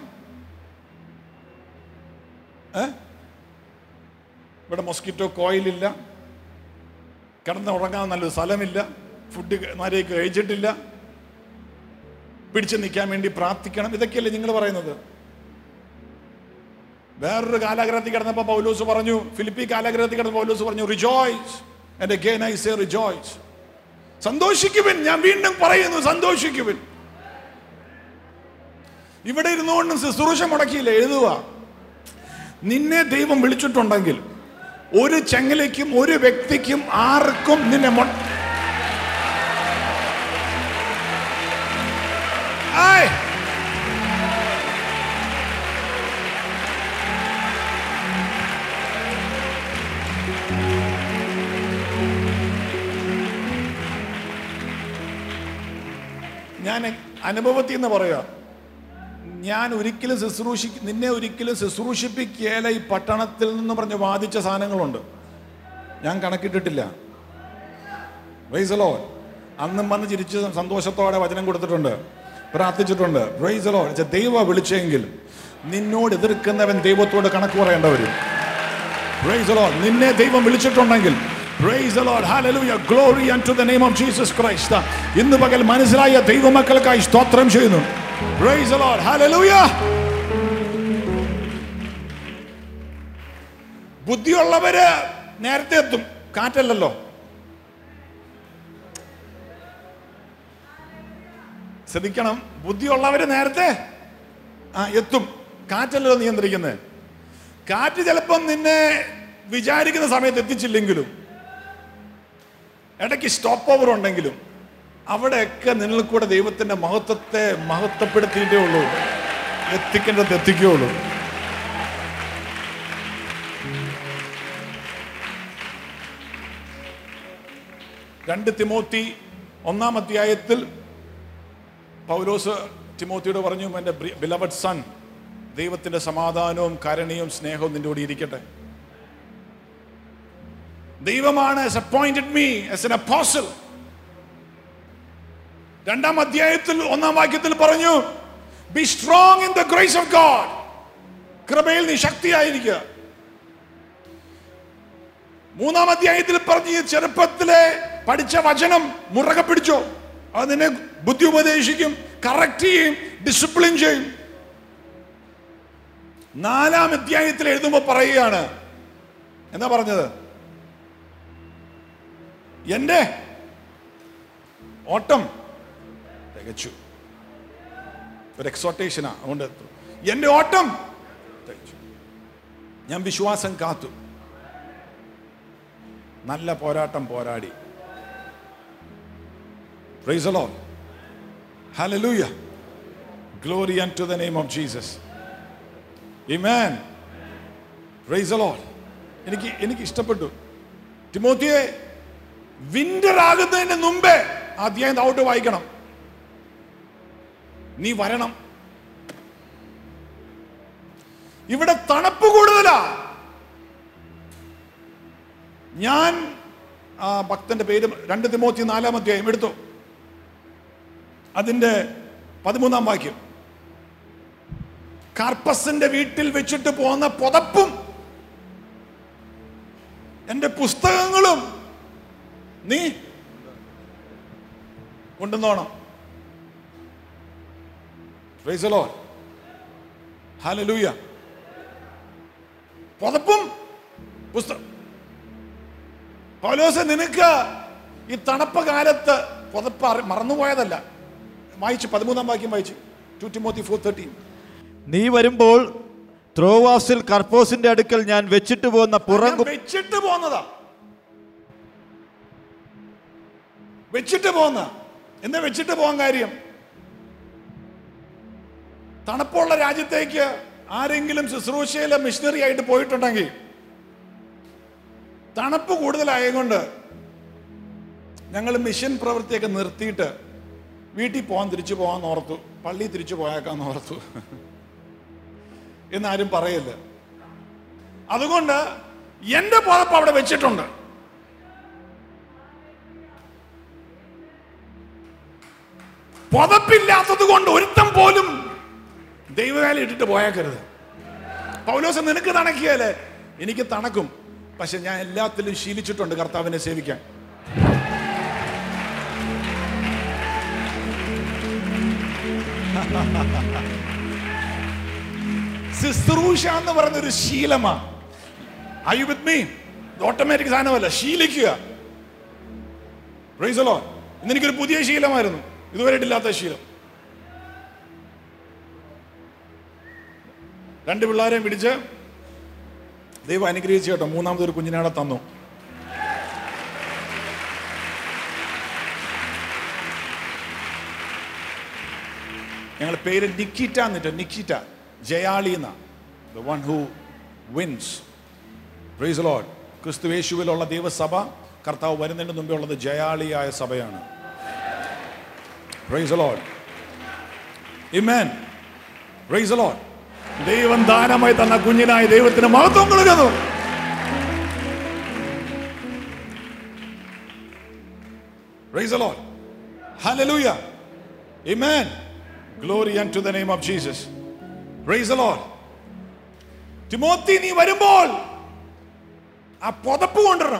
ഏ ഇവിടെ മൊസ്കിറ്റോ കോയിലില്ല കിടന്ന് ഉറങ്ങാൻ നല്ലൊരു സ്ഥലമില്ല ഫുഡ് നേരേക്ക് കഴിച്ചിട്ടില്ല പിടിച്ചു നിൽക്കാൻ വേണ്ടി പ്രാർത്ഥിക്കണം ഇതൊക്കെയല്ലേ നിങ്ങൾ പറയുന്നത് വേറൊരു കാലാഗ്രഹത്തിൽ കിടന്നപ്പോൾ പൗലോസ് പറഞ്ഞു ഫിലിപ്പി കാലാഗ്രഹത്തിൽ കിടന്ന പൗലോസ് പറഞ്ഞു റിജോയ്സ് എന്റെ ഗെയിൻ ഐ സേ റിജോയ്സ് സന്തോഷിക്കുവിൻ ഞാൻ വീണ്ടും പറയുന്നു സന്തോഷിക്കുവിൻ ഇവിടെ ഇരുന്നുകൊണ്ടും ശുശ്രൂഷ മുടക്കിയില്ല എഴുതുക നിന്നെ ദൈവം വിളിച്ചിട്ടുണ്ടെങ്കിൽ ഒരു ചെങ്ങലയ്ക്കും ഒരു വ്യക്തിക്കും ആർക്കും നിന്നെ മൊ- ആയ്. ഞാൻ അനുഭവത്തിൽ നിന്ന് പറയാ ഞാൻ ഒരിക്കലും ശുശ്രൂഷി നിന്നെ ഒരിക്കലും ശുശ്രൂഷിപ്പിക്കേല ഈ പട്ടണത്തിൽ നിന്ന് പറഞ്ഞ് വാദിച്ച സാധനങ്ങളുണ്ട് ഞാൻ കണക്കിട്ടിട്ടില്ല റൈസലോ അന്നും വന്ന് ചിരിച്ച് സന്തോഷത്തോടെ വചനം കൊടുത്തിട്ടുണ്ട് പ്രാർത്ഥിച്ചിട്ടുണ്ട് റൈസലോ ദൈവ വിളിച്ചെങ്കിൽ നിന്നോട് എതിർക്കുന്നവൻ ദൈവത്തോട് കണക്ക് പറയേണ്ട വരും Praise the Lord. നിന്നെ ദൈവം വിളിച്ചിട്ടുണ്ടെങ്കിൽ Praise the Lord. Hallelujah. Glory unto the name of Jesus Christ. ഇന്ന് പകൽ മനസ്സിലായ ദൈവമക്കൾക്കായി സ്തോത്രം ചെയ്യുന്നു Praise the Lord. Hallelujah. ബുദ്ധിയുള്ളവര് നേരത്തെ എത്തും കാറ്റല്ലല്ലോ ശ്രദ്ധിക്കണം ബുദ്ധിയുള്ളവര് നേരത്തെ ആ എത്തും കാറ്റല്ലോ നിയന്ത്രിക്കുന്നത് കാറ്റ് ചിലപ്പം നിന്നെ വിചാരിക്കുന്ന സമയത്ത് എത്തിച്ചില്ലെങ്കിലും ഇടയ്ക്ക് സ്റ്റോപ്പ് ഓവർ ഉണ്ടെങ്കിലും അവിടെയൊക്കെ നിന്നിൽ കൂടെ ദൈവത്തിന്റെ മഹത്വത്തെ മഹത്വപ്പെടുത്തിയിട്ടേ ഉള്ളൂ എത്തിക്കേണ്ടത് എത്തിക്കുകയുള്ളൂ രണ്ട് തിമോത്തി ഒന്നാം അധ്യായത്തിൽ പൗലോസ് തിമോത്തിയോട് പറഞ്ഞു എൻ്റെ ബിലവഡ് സൺ ദൈവത്തിന്റെ സമാധാനവും കരുണയും സ്നേഹവും നിന്റെ കൂടെ ഇരിക്കട്ടെ ദൈവമാണ് appointed me as an apostle രണ്ടാം അധ്യായത്തിൽ ഒന്നാം വാക്യത്തിൽ പറഞ്ഞു be strong in the grace of God കൃപയിൽ നീ ശക്തിയായിരിക്കുക മൂന്നാം അധ്യായത്തിൽ പറഞ്ഞ് ഈ ചെറുപ്പത്തിലെ പഠിച്ച വചനം മുറകെ പിടിച്ചോ അത് നിന്നെ ബുദ്ധി ഉപദേശിക്കും കറക്റ്റ് ചെയ്യും ഡിസിപ്ലിൻ ചെയ്യും നാലാം അധ്യായത്തിൽ എഴുതുമ്പോൾ പറയുകയാണ് എന്താ പറഞ്ഞത് എന്റെ ഓട്ടം തികച്ചു ഒരു എക്സോട്ടേഷനാ അതുകൊണ്ട് എന്റെ ഓട്ടം തികച്ചു ഞാൻ വിശ്വാസം കാത്തു നല്ല പോരാട്ടം പോരാടി Praise the Lord. Hallelujah. Glory unto the name of Jesus. Amen. Praise the Lord. എനിക്ക് എനിക്ക് ഇഷ്ടപ്പെട്ടു തിമോത്തിയെ വിന്റർ ആകുന്നതിന് മുമ്പേ അധ്യായം ഔട്ട് വായിക്കണം നീ വരണം ഇവിടെ തണുപ്പ് കൂടുതലാ ഞാൻ ആ ഭക്തന്റെ പേര് രണ്ട് തിമോത്തി നാലാം അധ്യായം എടുത്തു അതിന്റെ പതിമൂന്നാം വാക്യം കാർപ്പസിന്റെ വീട്ടിൽ വെച്ചിട്ട് പോന്ന പുതപ്പും എന്റെ പുസ്തകങ്ങളും നീ കൊണ്ടുവന്നോണം പ്രൈസലോ ഹാലലൂയ പുതപ്പും പുസ്തകം പൗലോസ് നിനക്ക് ഈ തണുപ്പ് കാലത്ത് പുതപ്പ് അറി- മറന്നുപോയതല്ല വായിച്ചു പതിമൂന്നാം വാക്യം വായിച്ചു ടു ടിമോത്തി ഫോർ തേർട്ടീൻ
നീ വരുമ്പോൾ ത്രോവാസിൽ കർപ്പോസിന്റെ അടുക്കൽ ഞാൻ വെച്ചിട്ട് പോകുന്ന പുറങ്കു
വെച്ചിട്ട് പോന്നതാ വെച്ചിട്ട് പോന്ന എന്താ വെച്ചിട്ട് പോകാൻ കാര്യം തണുപ്പുള്ള രാജ്യത്തേക്ക് ആരെങ്കിലും ശുശ്രൂഷയിലെ മിഷണറി ആയിട്ട് പോയിട്ടുണ്ടെങ്കിൽ തണുപ്പ് കൂടുതലായതുകൊണ്ട് ഞങ്ങൾ മിഷൻ പ്രവൃത്തിയൊക്കെ നിർത്തിയിട്ട് വീട്ടിൽ പോകാൻ തിരിച്ചു പോകാൻ ഓർത്തു പള്ളി തിരിച്ചു പോയേക്കാന്ന് ഓർത്തു എന്നാരും പറയില്ല അതുകൊണ്ട് എന്റെ പുതപ്പ് അവിടെ വെച്ചിട്ടുണ്ട് പുതപ്പില്ലാത്തത് കൊണ്ട് ഒരുത്തം പോലും ദൈവവേല ഇട്ടിട്ട് പോയേക്കരുത് പൗലോസ് നിനക്ക് തണക്കിയാലേ എനിക്ക് തണക്കും പക്ഷെ ഞാൻ എല്ലാത്തിലും ശീലിച്ചിട്ടുണ്ട് കർത്താവിനെ സേവിക്കാൻ ശുശ്രൂഷ എന്ന് പറയുന്ന ഒരു ശീലമാ ഐ വിത്ത് മീ ഓട്ടോമാറ്റിക് സാധനമല്ല ശീലിക്കുക Praise the Lord. ഇന്ന് എനിക്കൊരു പുതിയ ശീലമായിരുന്നു ഇതുവരെ ഇല്ലാത്ത ശീലം രണ്ട് പിള്ളേരെയും പിടിച്ച് ദൈവം അനുഗ്രഹിച്ചു കേട്ടോ മൂന്നാമതൊരു കുഞ്ഞിനാടെ തന്നു ഞങ്ങൾ പേര് നിക്കിറ്റ എന്നിട്ട് നിക്കിറ്റ ജയാളി എന്ന the one who wins praise Lord ക്രിസ്തു യേശുവിലുള്ള ദൈവസഭ കർത്താവ് വരുന്നതിന് മുമ്പേ ഉള്ളത് ജയാളിയായ സഭയാണ് praise Lord amen praise Lord ദൈവം ദാനമായി തന്ന കുഞ്ഞിനായി ദൈവത്തിന് മഹത്വം കൊടുക്കുന്നു Praise the Lord. Hallelujah. Amen. Glory unto the name of Jesus. Praise the Lord. Timothy നീ വരുമ്പോൾ ആ പുതപ്പ് കൊണ്ടുവരണം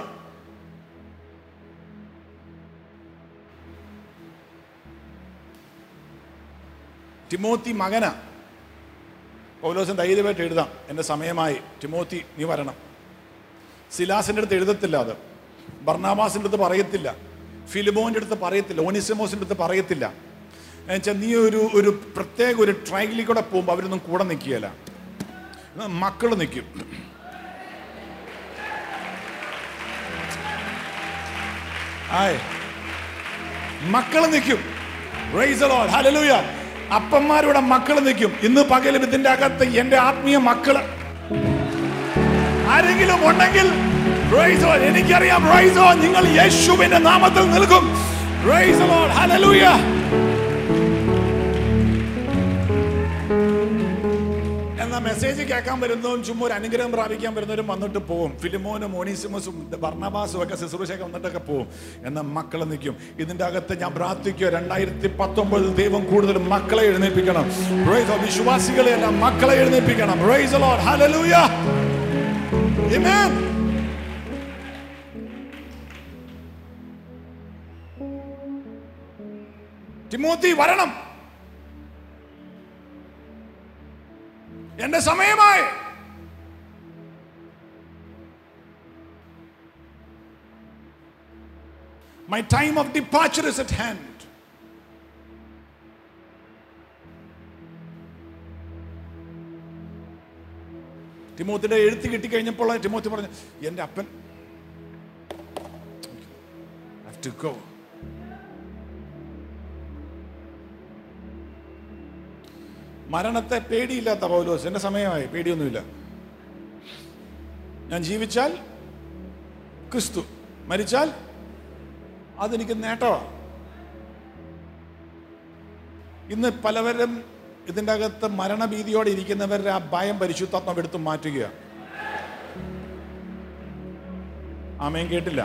തിമോത്തി മകനാ പൗലോസൻ ധൈര്യമായിട്ട് എഴുതാം എൻ്റെ സമയമായി തിമോത്തി നീ വരണം സിലാസിൻ്റെ അടുത്ത് എഴുതത്തില്ല അത് ബർണാബാസിൻ്റെ അടുത്ത് പറയത്തില്ല ഫിലിമോൻ്റെ അടുത്ത് പറയത്തില്ല ഓനിസമോസിൻ്റെ അടുത്ത് പറയത്തില്ല എന്നുവെച്ചാൽ നീ ഒരു ഒരു പ്രത്യേക ഒരു ട്രയലിൽ കൂടെ പോകുമ്പോൾ അവരൊന്നും കൂടെ നിൽക്കുകയില്ല മക്കൾ നിൽക്കും ആയ് മക്കൾ നിൽക്കും Praise the Lord. Hallelujah. അപ്പന്മാരുടെ മക്കൾ നിൽക്കും ഇന്ന് പകലും ഇതിന്റെ അകത്ത് എന്റെ ആത്മീയ മക്കള് ആരെങ്കിലും ഉണ്ടെങ്കിൽ Praise the Lord. എനിക്കറിയാം Praise the Lord. നിങ്ങൾ യേശുവിന്റെ നാമത്തിൽ നിൽക്കും Praise the Lord. Hallelujah. എന്നാ മെസ്സേജ് കേൾക്കാൻ വരുന്നതും ചുമ്മാ ഒരു അനുഗ്രഹം പ്രാപിക്കാൻ വരുന്നവരും വന്നിട്ട് പോകും ഫിലിമോനും മോണീസിമസും ബർണബാസും ഒക്കെ ശുശ്രൂഷയൊക്കെ വന്നിട്ടൊക്കെ പോകും എന്നാൽ മക്കൾ നിൽക്കും ഇതിന്റെ അകത്ത് ഞാൻ പ്രാർത്ഥിക്കുക രണ്ടായിരത്തി പത്തൊമ്പതിൽ ദൈവം കൂടുതൽ മക്കളെ എഴുന്നേൽപ്പിക്കണം Praise the Lord. വിശ്വാസികളെ എല്ലാം മക്കളെ എഴുന്നേൽപ്പിക്കണം Praise the Lord. Hallelujah. Amen. Timothy വരണം എന്റെ സമയമായി My time of departure is at hand. തിമോത്തിന്റെ എഴുത്ത് കിട്ടിക്കഴിഞ്ഞപ്പോൾ തിമോത്തി പറഞ്ഞു എന്റെ അപ്പൻ have to go. മരണത്തെ പേടിയില്ലാത്ത പൗലോസ് എന്റെ സമയമായി പേടിയൊന്നുമില്ല ഞാൻ ജീവിച്ചാൽ ക്രിസ്തു മരിച്ചാൽ അതെനിക്ക് നേട്ടമാണ് ഇന്ന് പലവരും ഇതിൻ്റെ അകത്ത് മരണഭീതിയോടെ ഇരിക്കുന്നവരുടെ ആ ഭയം പരിശുദ്ധാത്മാവ് എടുത്ത് മാറ്റുക ആമയും കേട്ടില്ല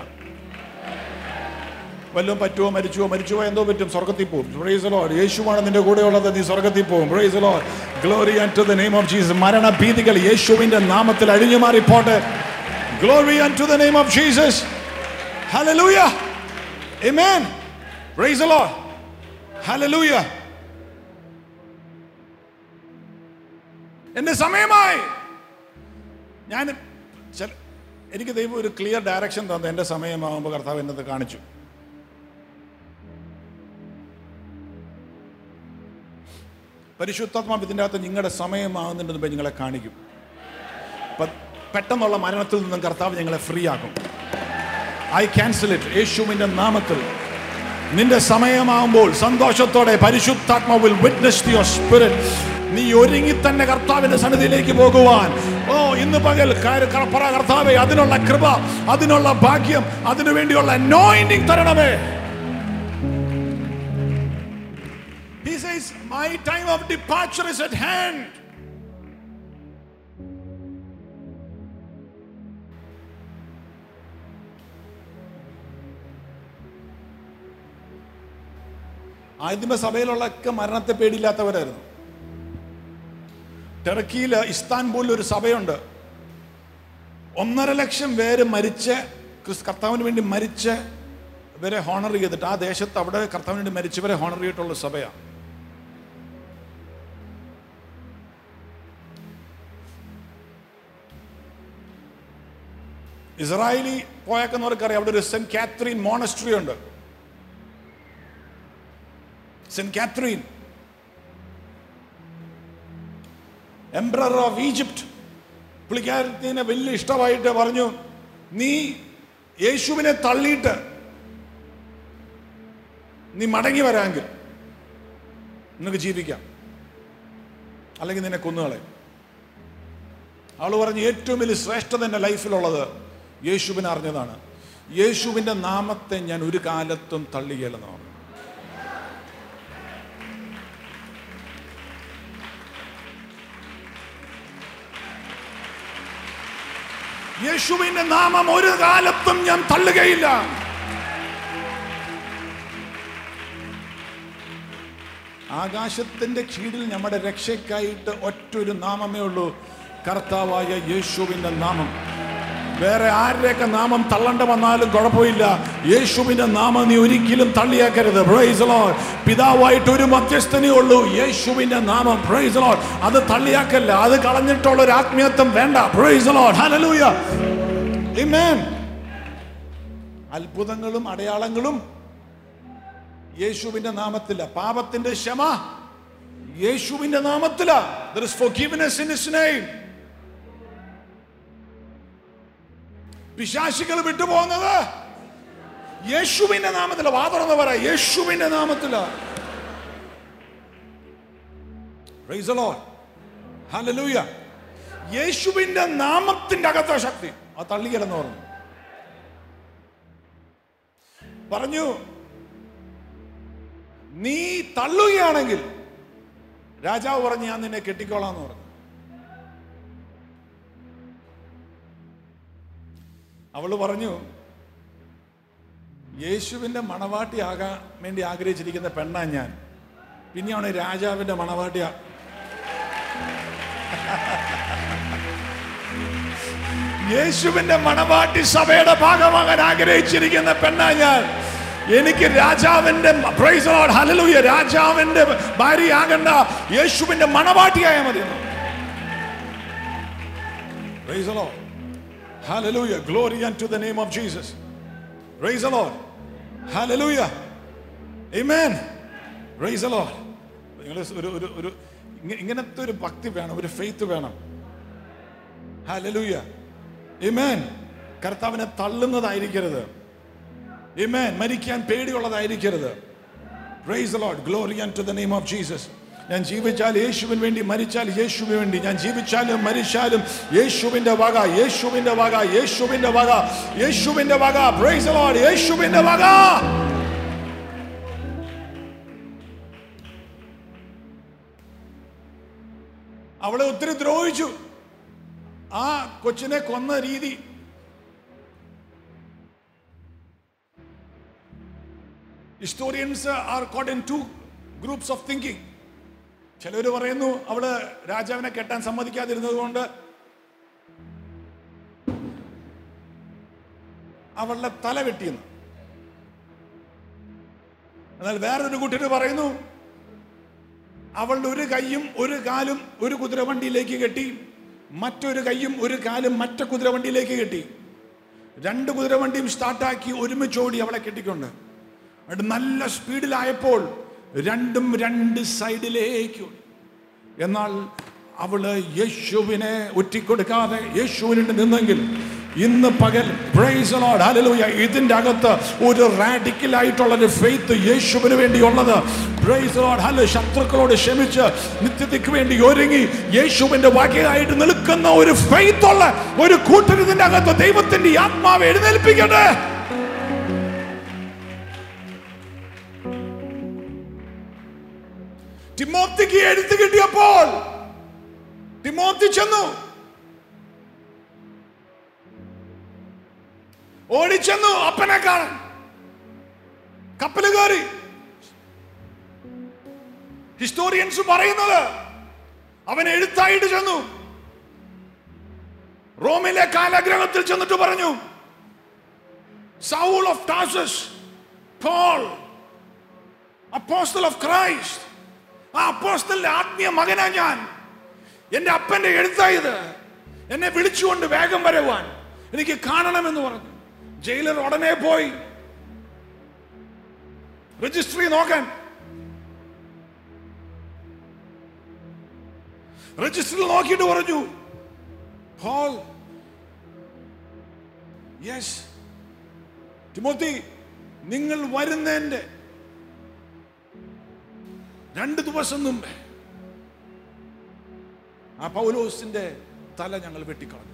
വല്ലതും പറ്റുമോ മരിച്ചുവോ മരിച്ചുവോ എന്തോ പറ്റും സ്വർഗത്തിൽ പോകും പ്രൈസ് ലോഡ് യേശുവാണ് നിന്റെ കൂടെ ഉള്ളത് നീ സ്വർഗത്തിൽ പോകും praise Lord glory to the name of Jesus മരണഭീതികൾ യേശുവിന്റെ നാമത്തിൽ അഴിഞ്ഞു മാറിപ്പോട്ടെ glory to the name of Jesus hallelujah amen praise Lord hallelujah എന്റെ സമയമായി ഞാൻ ചില- എനിക്ക് ദൈവം ഒരു ക്ലിയർ ഡയറക്ഷൻ തന്നു എൻ്റെ സമയമാകുമ്പോൾ കർത്താവ് എന്നത് കാണിച്ചു പരിശുദ്ധാത്മാവ് ഇതിൻ്റെ അകത്ത് നിങ്ങളുടെ സമയമാകുന്നുണ്ടെന്ന് മുമ്പ് നിങ്ങളെ കാണിക്കും പ- പെട്ടെന്നുള്ള മരണത്തിൽ നിന്നും കർത്താവ് നിങ്ങളെ ഫ്രീ ആക്കും ഐ ക്യാൻസൽ ഇറ്റ് യേശുവിൻ്റെ നാമത്തിൽ നിന്റെ സമയമാകുമ്പോൾ സന്തോഷത്തോടെ പരിശുദ്ധാത്മാവിൽ വിറ്റ്നസ് യുവർ സ്പിരിറ്റ് നീ ഒരുങ്ങി തന്നെ കർത്താവിന്റെ സന്നിധിയിലേക്ക് പോകുവാൻ ഓ ഇന്ന് പകൽ കര- കർ- പറ കർത്താവേ അതിനുള്ള കൃപ അതിനുള്ള ഭാഗ്യം അതിനു വേണ്ടിയുള്ള anointing തരണമേ He says, My time of departure is at hand. ആദ്യമേ സഭയിലുള്ളൊക്കെ മരണത്തെ പേടിയില്ലാത്തവരായിരുന്നു ടർക്കിയിൽ ഇസ്താൻബൂളിൽ ഒരു സഭയുണ്ട് ഒന്നര ലക്ഷം പേര് മരിച്ച് ക്രിസ് കർത്താവിന് വേണ്ടി മരിച്ച് ഇവരെ ഹോണർ ചെയ്തിട്ട് ആ ദേശത്ത് അവിടെ കർത്താവിന് വേണ്ടി മരിച്ചവരെ ഹോണർ ചെയ്തിട്ടുള്ള സഭയാണ് ഇസ്രായേലി പോയേക്കുന്നവർക്കറിയാം അവിടെ ഒരു സെന്റ് കാത്രീൻ മോണസ്ട്രി ഉണ്ട് saint Catherine emperor of Egypt പുള്ളിക്കാരത്തിന് വലിയ ഇഷ്ടമായിട്ട് പറഞ്ഞു നീ യേശുവിനെ തള്ളിയിട്ട് നീ മടങ്ങി വരാമെങ്കിൽ നിനക്ക് ജീവിക്കാം അല്ലെങ്കിൽ നിന്നെ കൊന്നുകളയും അവൾ പറഞ്ഞു ഏറ്റവും വലിയ ശ്രേഷ്ഠത എൻ്റെ ലൈഫിലുള്ളത് യേശുവിനെ അറിഞ്ഞതാണ് യേശുവിൻ്റെ നാമത്തെ ഞാൻ ഒരു കാലത്തും തള്ളുകയില്ലെന്ന് പറഞ്ഞു യേശുവിന്റെ നാമം ഒരു കാലത്തും ഞാൻ തള്ളുകയില്ല ആകാശത്തിന്റെ കീഴിൽ നമ്മുടെ രക്ഷയ്ക്കായിട്ട് ഒറ്റൊരു നാമമേ ഉള്ളൂ കർത്താവായ യേശുവിന്റെ നാമം വേറെ ആരുടെയൊക്കെ നാമം തള്ളണ്ട വന്നാലും കുഴപ്പമില്ല യേശുവിന്റെ നാമം നീ ഒരിക്കലും തള്ളിയാക്കരുത് പ്രൈസ് ലോഡ് പിതാവായിട്ട് ഒരു മധ്യസ്ഥനേ ഉള്ളൂ യേശുവിന്റെ നാമം പ്രൈസ് ലോഡ് അത് തള്ളിയാക്കല്ല അത് കളഞ്ഞിട്ടുള്ള ഒരു ആത്മീയത്വം വേണ്ട പ്രൈസ് ലോഡ് ഹല്ലേലൂയ ആമേൻ അത്ഭുതങ്ങളും അടയാളങ്ങളും യേശുവിന്റെ നാമത്തില പാപത്തിന്റെ ക്ഷമ യേശുവിന്റെ നാമത്തില there is forgiveness in his name പിശാശികൾ വിട്ടുപോകുന്നത് യേശുവിന്റെ നാമത്തില വാ തുറന്ന് പറ യേശുവിന്റെ നാമത്തില Praise the Lord. Hallelujah. യേശുവിന്റെ നാമത്തിന്റെ അകത്ത ശക്തി ആ തള്ളിക്കലെന്ന് പറഞ്ഞു പറഞ്ഞു നീ തള്ളുകയാണെങ്കിൽ രാജാവ് പറഞ്ഞു ഞാൻ നിന്നെ കെട്ടിക്കോളാന്ന് പറഞ്ഞു അവള് പറഞ്ഞു യേശുവിന്റെ മണവാട്ടിയാകാൻ വേണ്ടി ആഗ്രഹിച്ചിരിക്കുന്ന പെണ്ണാ ഞാൻ പിന്നെയാണ് രാജാവിന്റെ മണവാട്ടിയ യേശുവിന്റെ മണവാട്ടി സഭയുടെ ഭാഗമാകാൻ ആഗ്രഹിച്ചിരിക്കുന്ന പെണ്ണാ ഞാൻ എനിക്ക് രാജാവിന്റെ praise the Lord, hallelujah, രാജാവിന്റെ ഭാര്യയാകണ്ട യേശുവിന്റെ മണവാട്ടിയായ മതി എന്ന്. Praise the Lord. Hallelujah. Glory unto the name of Jesus. Praise the Lord. Hallelujah. Amen. Praise the Lord. നിങ്ങൾ ഒരു ഒരു ഒരു ഇങ്ങ- ഇങ്ങനത്തെ ഒരു ഭക്തി വേണം ഒരു ഫെയ്ത്ത് വേണം ഹല്ലേലൂയ Amen. കർത്താവിനെ തള്ളുന്നതായിരിക്കരുത് Amen. മരിക്കാൻ പേടിയുള്ളതായിരിക്കരുത് praise the Lord. Glory unto the name of Jesus. ഞാൻ ജീവിച്ചാൽ യേശുവിന് വേണ്ടി മരിച്ചാൽ യേശുവിന് വേണ്ടി ഞാൻ ജീവിച്ചാലും മരിച്ചാലും യേശുവിന്റെ വക യേശുവിന്റെ വക യേശുവിന്റെ വക യേശുവിന്റെ വക പ്രൈസ് the Lord. യേശുവിന്റെ വക അവളെ ഒത്തിരി ദ്രോഹിച്ചു ആ കൊച്ചിനെ കൊന്ന രീതി historians are caught in two groups of thinking ചിലർ പറയുന്നു അവള് രാജാവിനെ കെട്ടാൻ സമ്മതിക്കാതിരുന്നത് കൊണ്ട് അവളുടെ തല വെട്ടിയെന്ന് എന്നാൽ വേറൊരു കൂട്ടർ പറയുന്നു അവളുടെ ഒരു കൈയും ഒരു കാലും ഒരു കുതിരവണ്ടിയിലേക്ക് കെട്ടി മറ്റൊരു കൈയും ഒരു കാലും മറ്റു കുതിരവണ്ടിയിലേക്ക് കെട്ടി രണ്ട് കുതിരവണ്ടിയും സ്റ്റാർട്ടാക്കി ഒരുമിച്ച് ഓടി അവളെ കെട്ടിക്കൊണ്ട് എന്നിട്ട് നല്ല സ്പീഡിലായപ്പോൾ രണ്ടും രണ്ട് സൈഡിലേക്ക് ഓടി എന്നാൽ അവള് യേശുവിനെ ഒറ്റിക്കൊടുക്കാതെ യേശുവിനുണ്ട് നിന്നെങ്കിൽ ഇന്ന് പകൽ പ്രൈസ് ലോഡ് ഹല്ലേലൂയ ഇതിന്റെ അകത്ത് ഒരു റാഡിക്കൽ ആയിട്ടുള്ള ഒരു ഫെയ്ത്ത് യേശുവിന് വേണ്ടിയുള്ളത് പ്രൈസ് ലോഡ് ഹല്ലെ ശത്രുക്കളോട് ക്ഷമിച്ച് നിത്യതയ്ക്ക് വേണ്ടി ഒരുങ്ങി യേശുവിന്റെ വകയായിട്ട് നിൽക്കുന്ന ഒരു ഫെയ്ത്ത് ഉള്ള ഒരു കൂട്ടർ ഇതിന്റെ അകത്ത് ദൈവത്തിന്റെ ഈ ആത്മാവ് എഴുന്നേൽപ്പിക്കട്ടെ തിമോത്തിക്ക് എഴുത്ത് കിട്ടിയപ്പോൾ തിമോത്തി ചെന്നു ഓടിച്ചെന്നു അപ്പനെ കാണാൻ കപ്പല് കയറി ഹിസ്റ്റോറിയൻസ് പറയുന്നത് അവൻ എഴുത്തായിട്ട് ചെന്നു റോമിലെ കാലാഗ്രഹത്തിൽ ചെന്നിട്ട് പറഞ്ഞു Saul of Tarsus Paul apostle of Christ ആ അപ്പോസ്റ്റലിന്റെ ആത്മീയ മകനാ ഞാൻ എന്റെ അപ്പന്റെ എഴുത്തായത് എന്നെ വിളിച്ചുകൊണ്ട് വേഗം വരവാൻ എനിക്ക് കാണണമെന്ന് പറഞ്ഞു ജയിലർ ഉടനെ പോയി രജിസ്ട്രി നോക്കാൻ രജിസ്റ്ററിൽ നോക്കിയിട്ട് പറഞ്ഞു പോൾ യെസ് തിമോത്തി നിങ്ങൾ വരുന്നതിന്റെ രണ്ട് ദിവസം മുമ്പേ ആ പൗലോസിന്റെ തല ഞങ്ങൾ വെട്ടിക്കളഞ്ഞു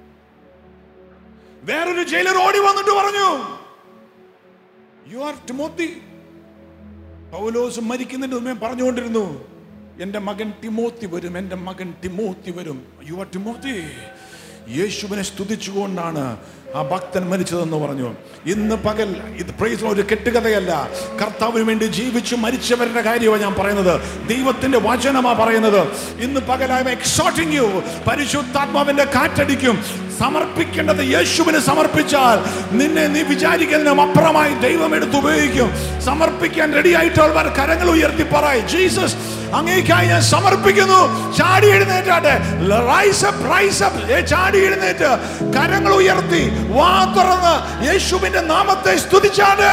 വേറൊരു ജയിലർ ഓടി വന്നിട്ട് പറഞ്ഞു യു ആർ ടിമോത്തി പൗലോസ് മരിക്കുന്നതിന് മുമ്പേ പറഞ്ഞുകൊണ്ടിരുന്നു എന്റെ മകൻ ടിമോത്തി വരും എന്റെ മകൻ ടിമോത്തി വരും യു ആർ ടിമോത്തി യേശുവിനെ സ്തുതിച്ചുകൊണ്ടാണ് ആ ഭക്തൻ മരിച്ചതെന്ന് പറഞ്ഞു ഇന്ന് പകൽ ഇത് പ്രൈസ് ഒരു കെട്ടുകഥയല്ല കർത്താവിന് വേണ്ടി ജീവിച്ചു മരിച്ചവരുടെ കാര്യമാണ് ഞാൻ പറയുന്നത് ദൈവത്തിന്റെ വചനമാ പറയുന്നത് ഇന്ന് പകൽ ഐ എക്സോട്ടിങ് യു പരിശുദ്ധാത്മാവിന്റെ കാറ്റടിക്കും സമർപ്പിക്കേണ്ടത് യേശുവിന് സമർപ്പിച്ചാൽ നിന്നെ നീ വിചാരിക്കുന്നതിനും അപ്പുറമായി ദൈവം എടുത്ത് ഉപയോഗിക്കും സമർപ്പിക്കാൻ റെഡി ആയിട്ടുള്ളവർ കരങ്ങൾ ഉയർത്തി പറ ജീസസ് അങ്ങേക്കായി ഞാൻ സമർപ്പിക്കുന്നു ചാടി എഴുന്നേറ്റാട്ടെ റൈസ് അപ്പ് റൈസ് അപ്പ് ഏ ചാടി എഴുന്നേറ്റ് കരങ്ങൾ ഉയർത്തി വാ തുറന്ന് യേശുവിന്റെ നാമത്തെ സ്തുതിച്ചാട്ടെ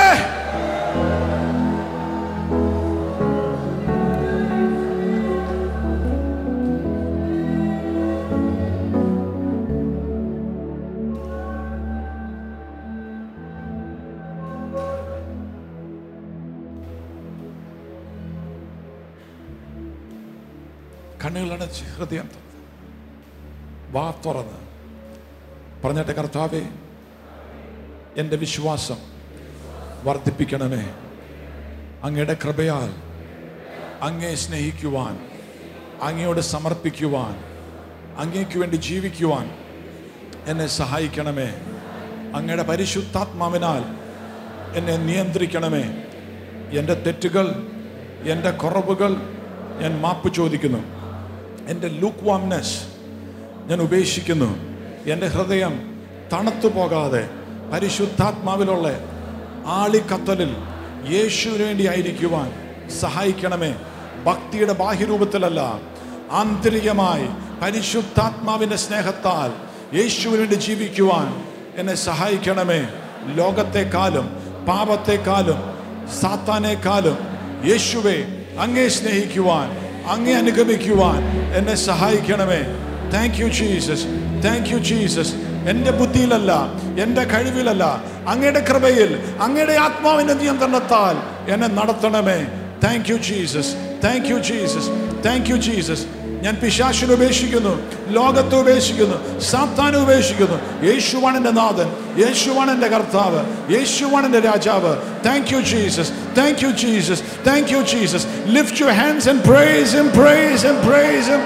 കണ്ണുകളടച്ച് ഹൃദയം തുറന്ന് വാ തുറന്ന് പറഞ്ഞിട്ട് കർത്താവേ എൻ്റെ വിശ്വാസം വർദ്ധിപ്പിക്കണമേ അങ്ങയുടെ കൃപയാൽ അങ്ങയെ സ്നേഹിക്കുവാൻ അങ്ങയോട് സമർപ്പിക്കുവാൻ അങ്ങേക്ക് വേണ്ടി ജീവിക്കുവാൻ എന്നെ സഹായിക്കണമേ അങ്ങയുടെ പരിശുദ്ധാത്മാവിനാൽ എന്നെ നിയന്ത്രിക്കണമേ എൻ്റെ തെറ്റുകൾ എൻ്റെ കുറവുകൾ ഞാൻ മാപ്പ് ചോദിക്കുന്നു എൻ്റെ ലൂക്ക് വാംനെസ് ഞാൻ ഉപേക്ഷിക്കുന്നു എൻ്റെ ഹൃദയം തണുത്തു പോകാതെ പരിശുദ്ധാത്മാവിലുള്ള ആളിക്കത്തലിൽ യേശുവിന് വേണ്ടി ആയിരിക്കുവാൻ സഹായിക്കണമേ ഭക്തിയുടെ ബാഹ്യരൂപത്തിലല്ല ആന്തരികമായി പരിശുദ്ധാത്മാവിൻ്റെ സ്നേഹത്താൽ യേശുവിന് വേണ്ടി ജീവിക്കുവാൻ എന്നെ സഹായിക്കണമേ ലോകത്തെക്കാളും പാപത്തെക്കാളും സാത്താനേക്കാളും യേശുവെ അങ്ങേ സ്നേഹിക്കുവാൻ അങ്ങേ അനുഗമിക്കുവാൻ എന്നെ സഹായിക്കണമേ thank you Jesus thank you Jesus എൻ്റെ ബുദ്ധിയിലല്ല എൻ്റെ കഴിവിലല്ല അങ്ങയുടെ കൃപയിൽ അങ്ങയുടെ ആത്മാവിൻ്റെ നിയന്ത്രണത്താൽ എന്നെ നടത്തണമേ thank you Jesus thank you Jesus thank you Jesus ഞാൻ പിശാശിനെ ഉപേക്ഷിക്കുന്നു ലോകത്തെ ഉപേക്ഷിക്കുന്നു സാത്താനെ ഉപേക്ഷിക്കുന്നു യേശുവാണ് എൻ്റെ നാഥൻ യേശുവാണ് എൻ്റെ കർത്താവ് യേശുവാണ് എൻ്റെ രാജാവ് thank you Jesus thank you Jesus thank you Jesus lift your hands and praise him praise him praise him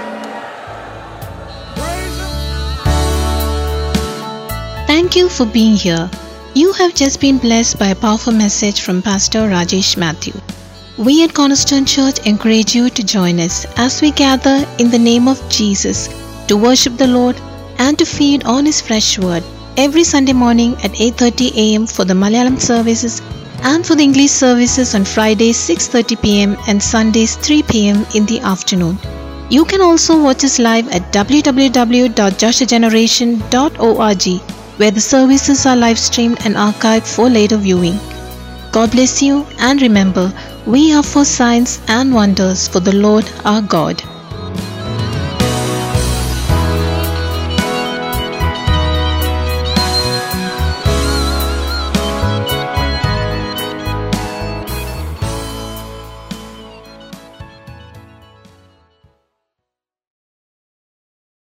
Thank you for being here. You have just been blessed by a powerful message from Pastor Rajesh Matthew. We at Cornerstone Church encourage you to join us as we gather in the name of Jesus to worship the Lord and to feed on his fresh word every Sunday morning at 8:30 a.m. for the Malayalam services and for the English services on Fridays 6:30 p.m. and Sundays 3 p.m. in the afternoon. You can also watch us live at www.joshageneration.org where the services are live streamed and archived for later viewing. God bless you and remember, we are for signs and wonders for the Lord our God.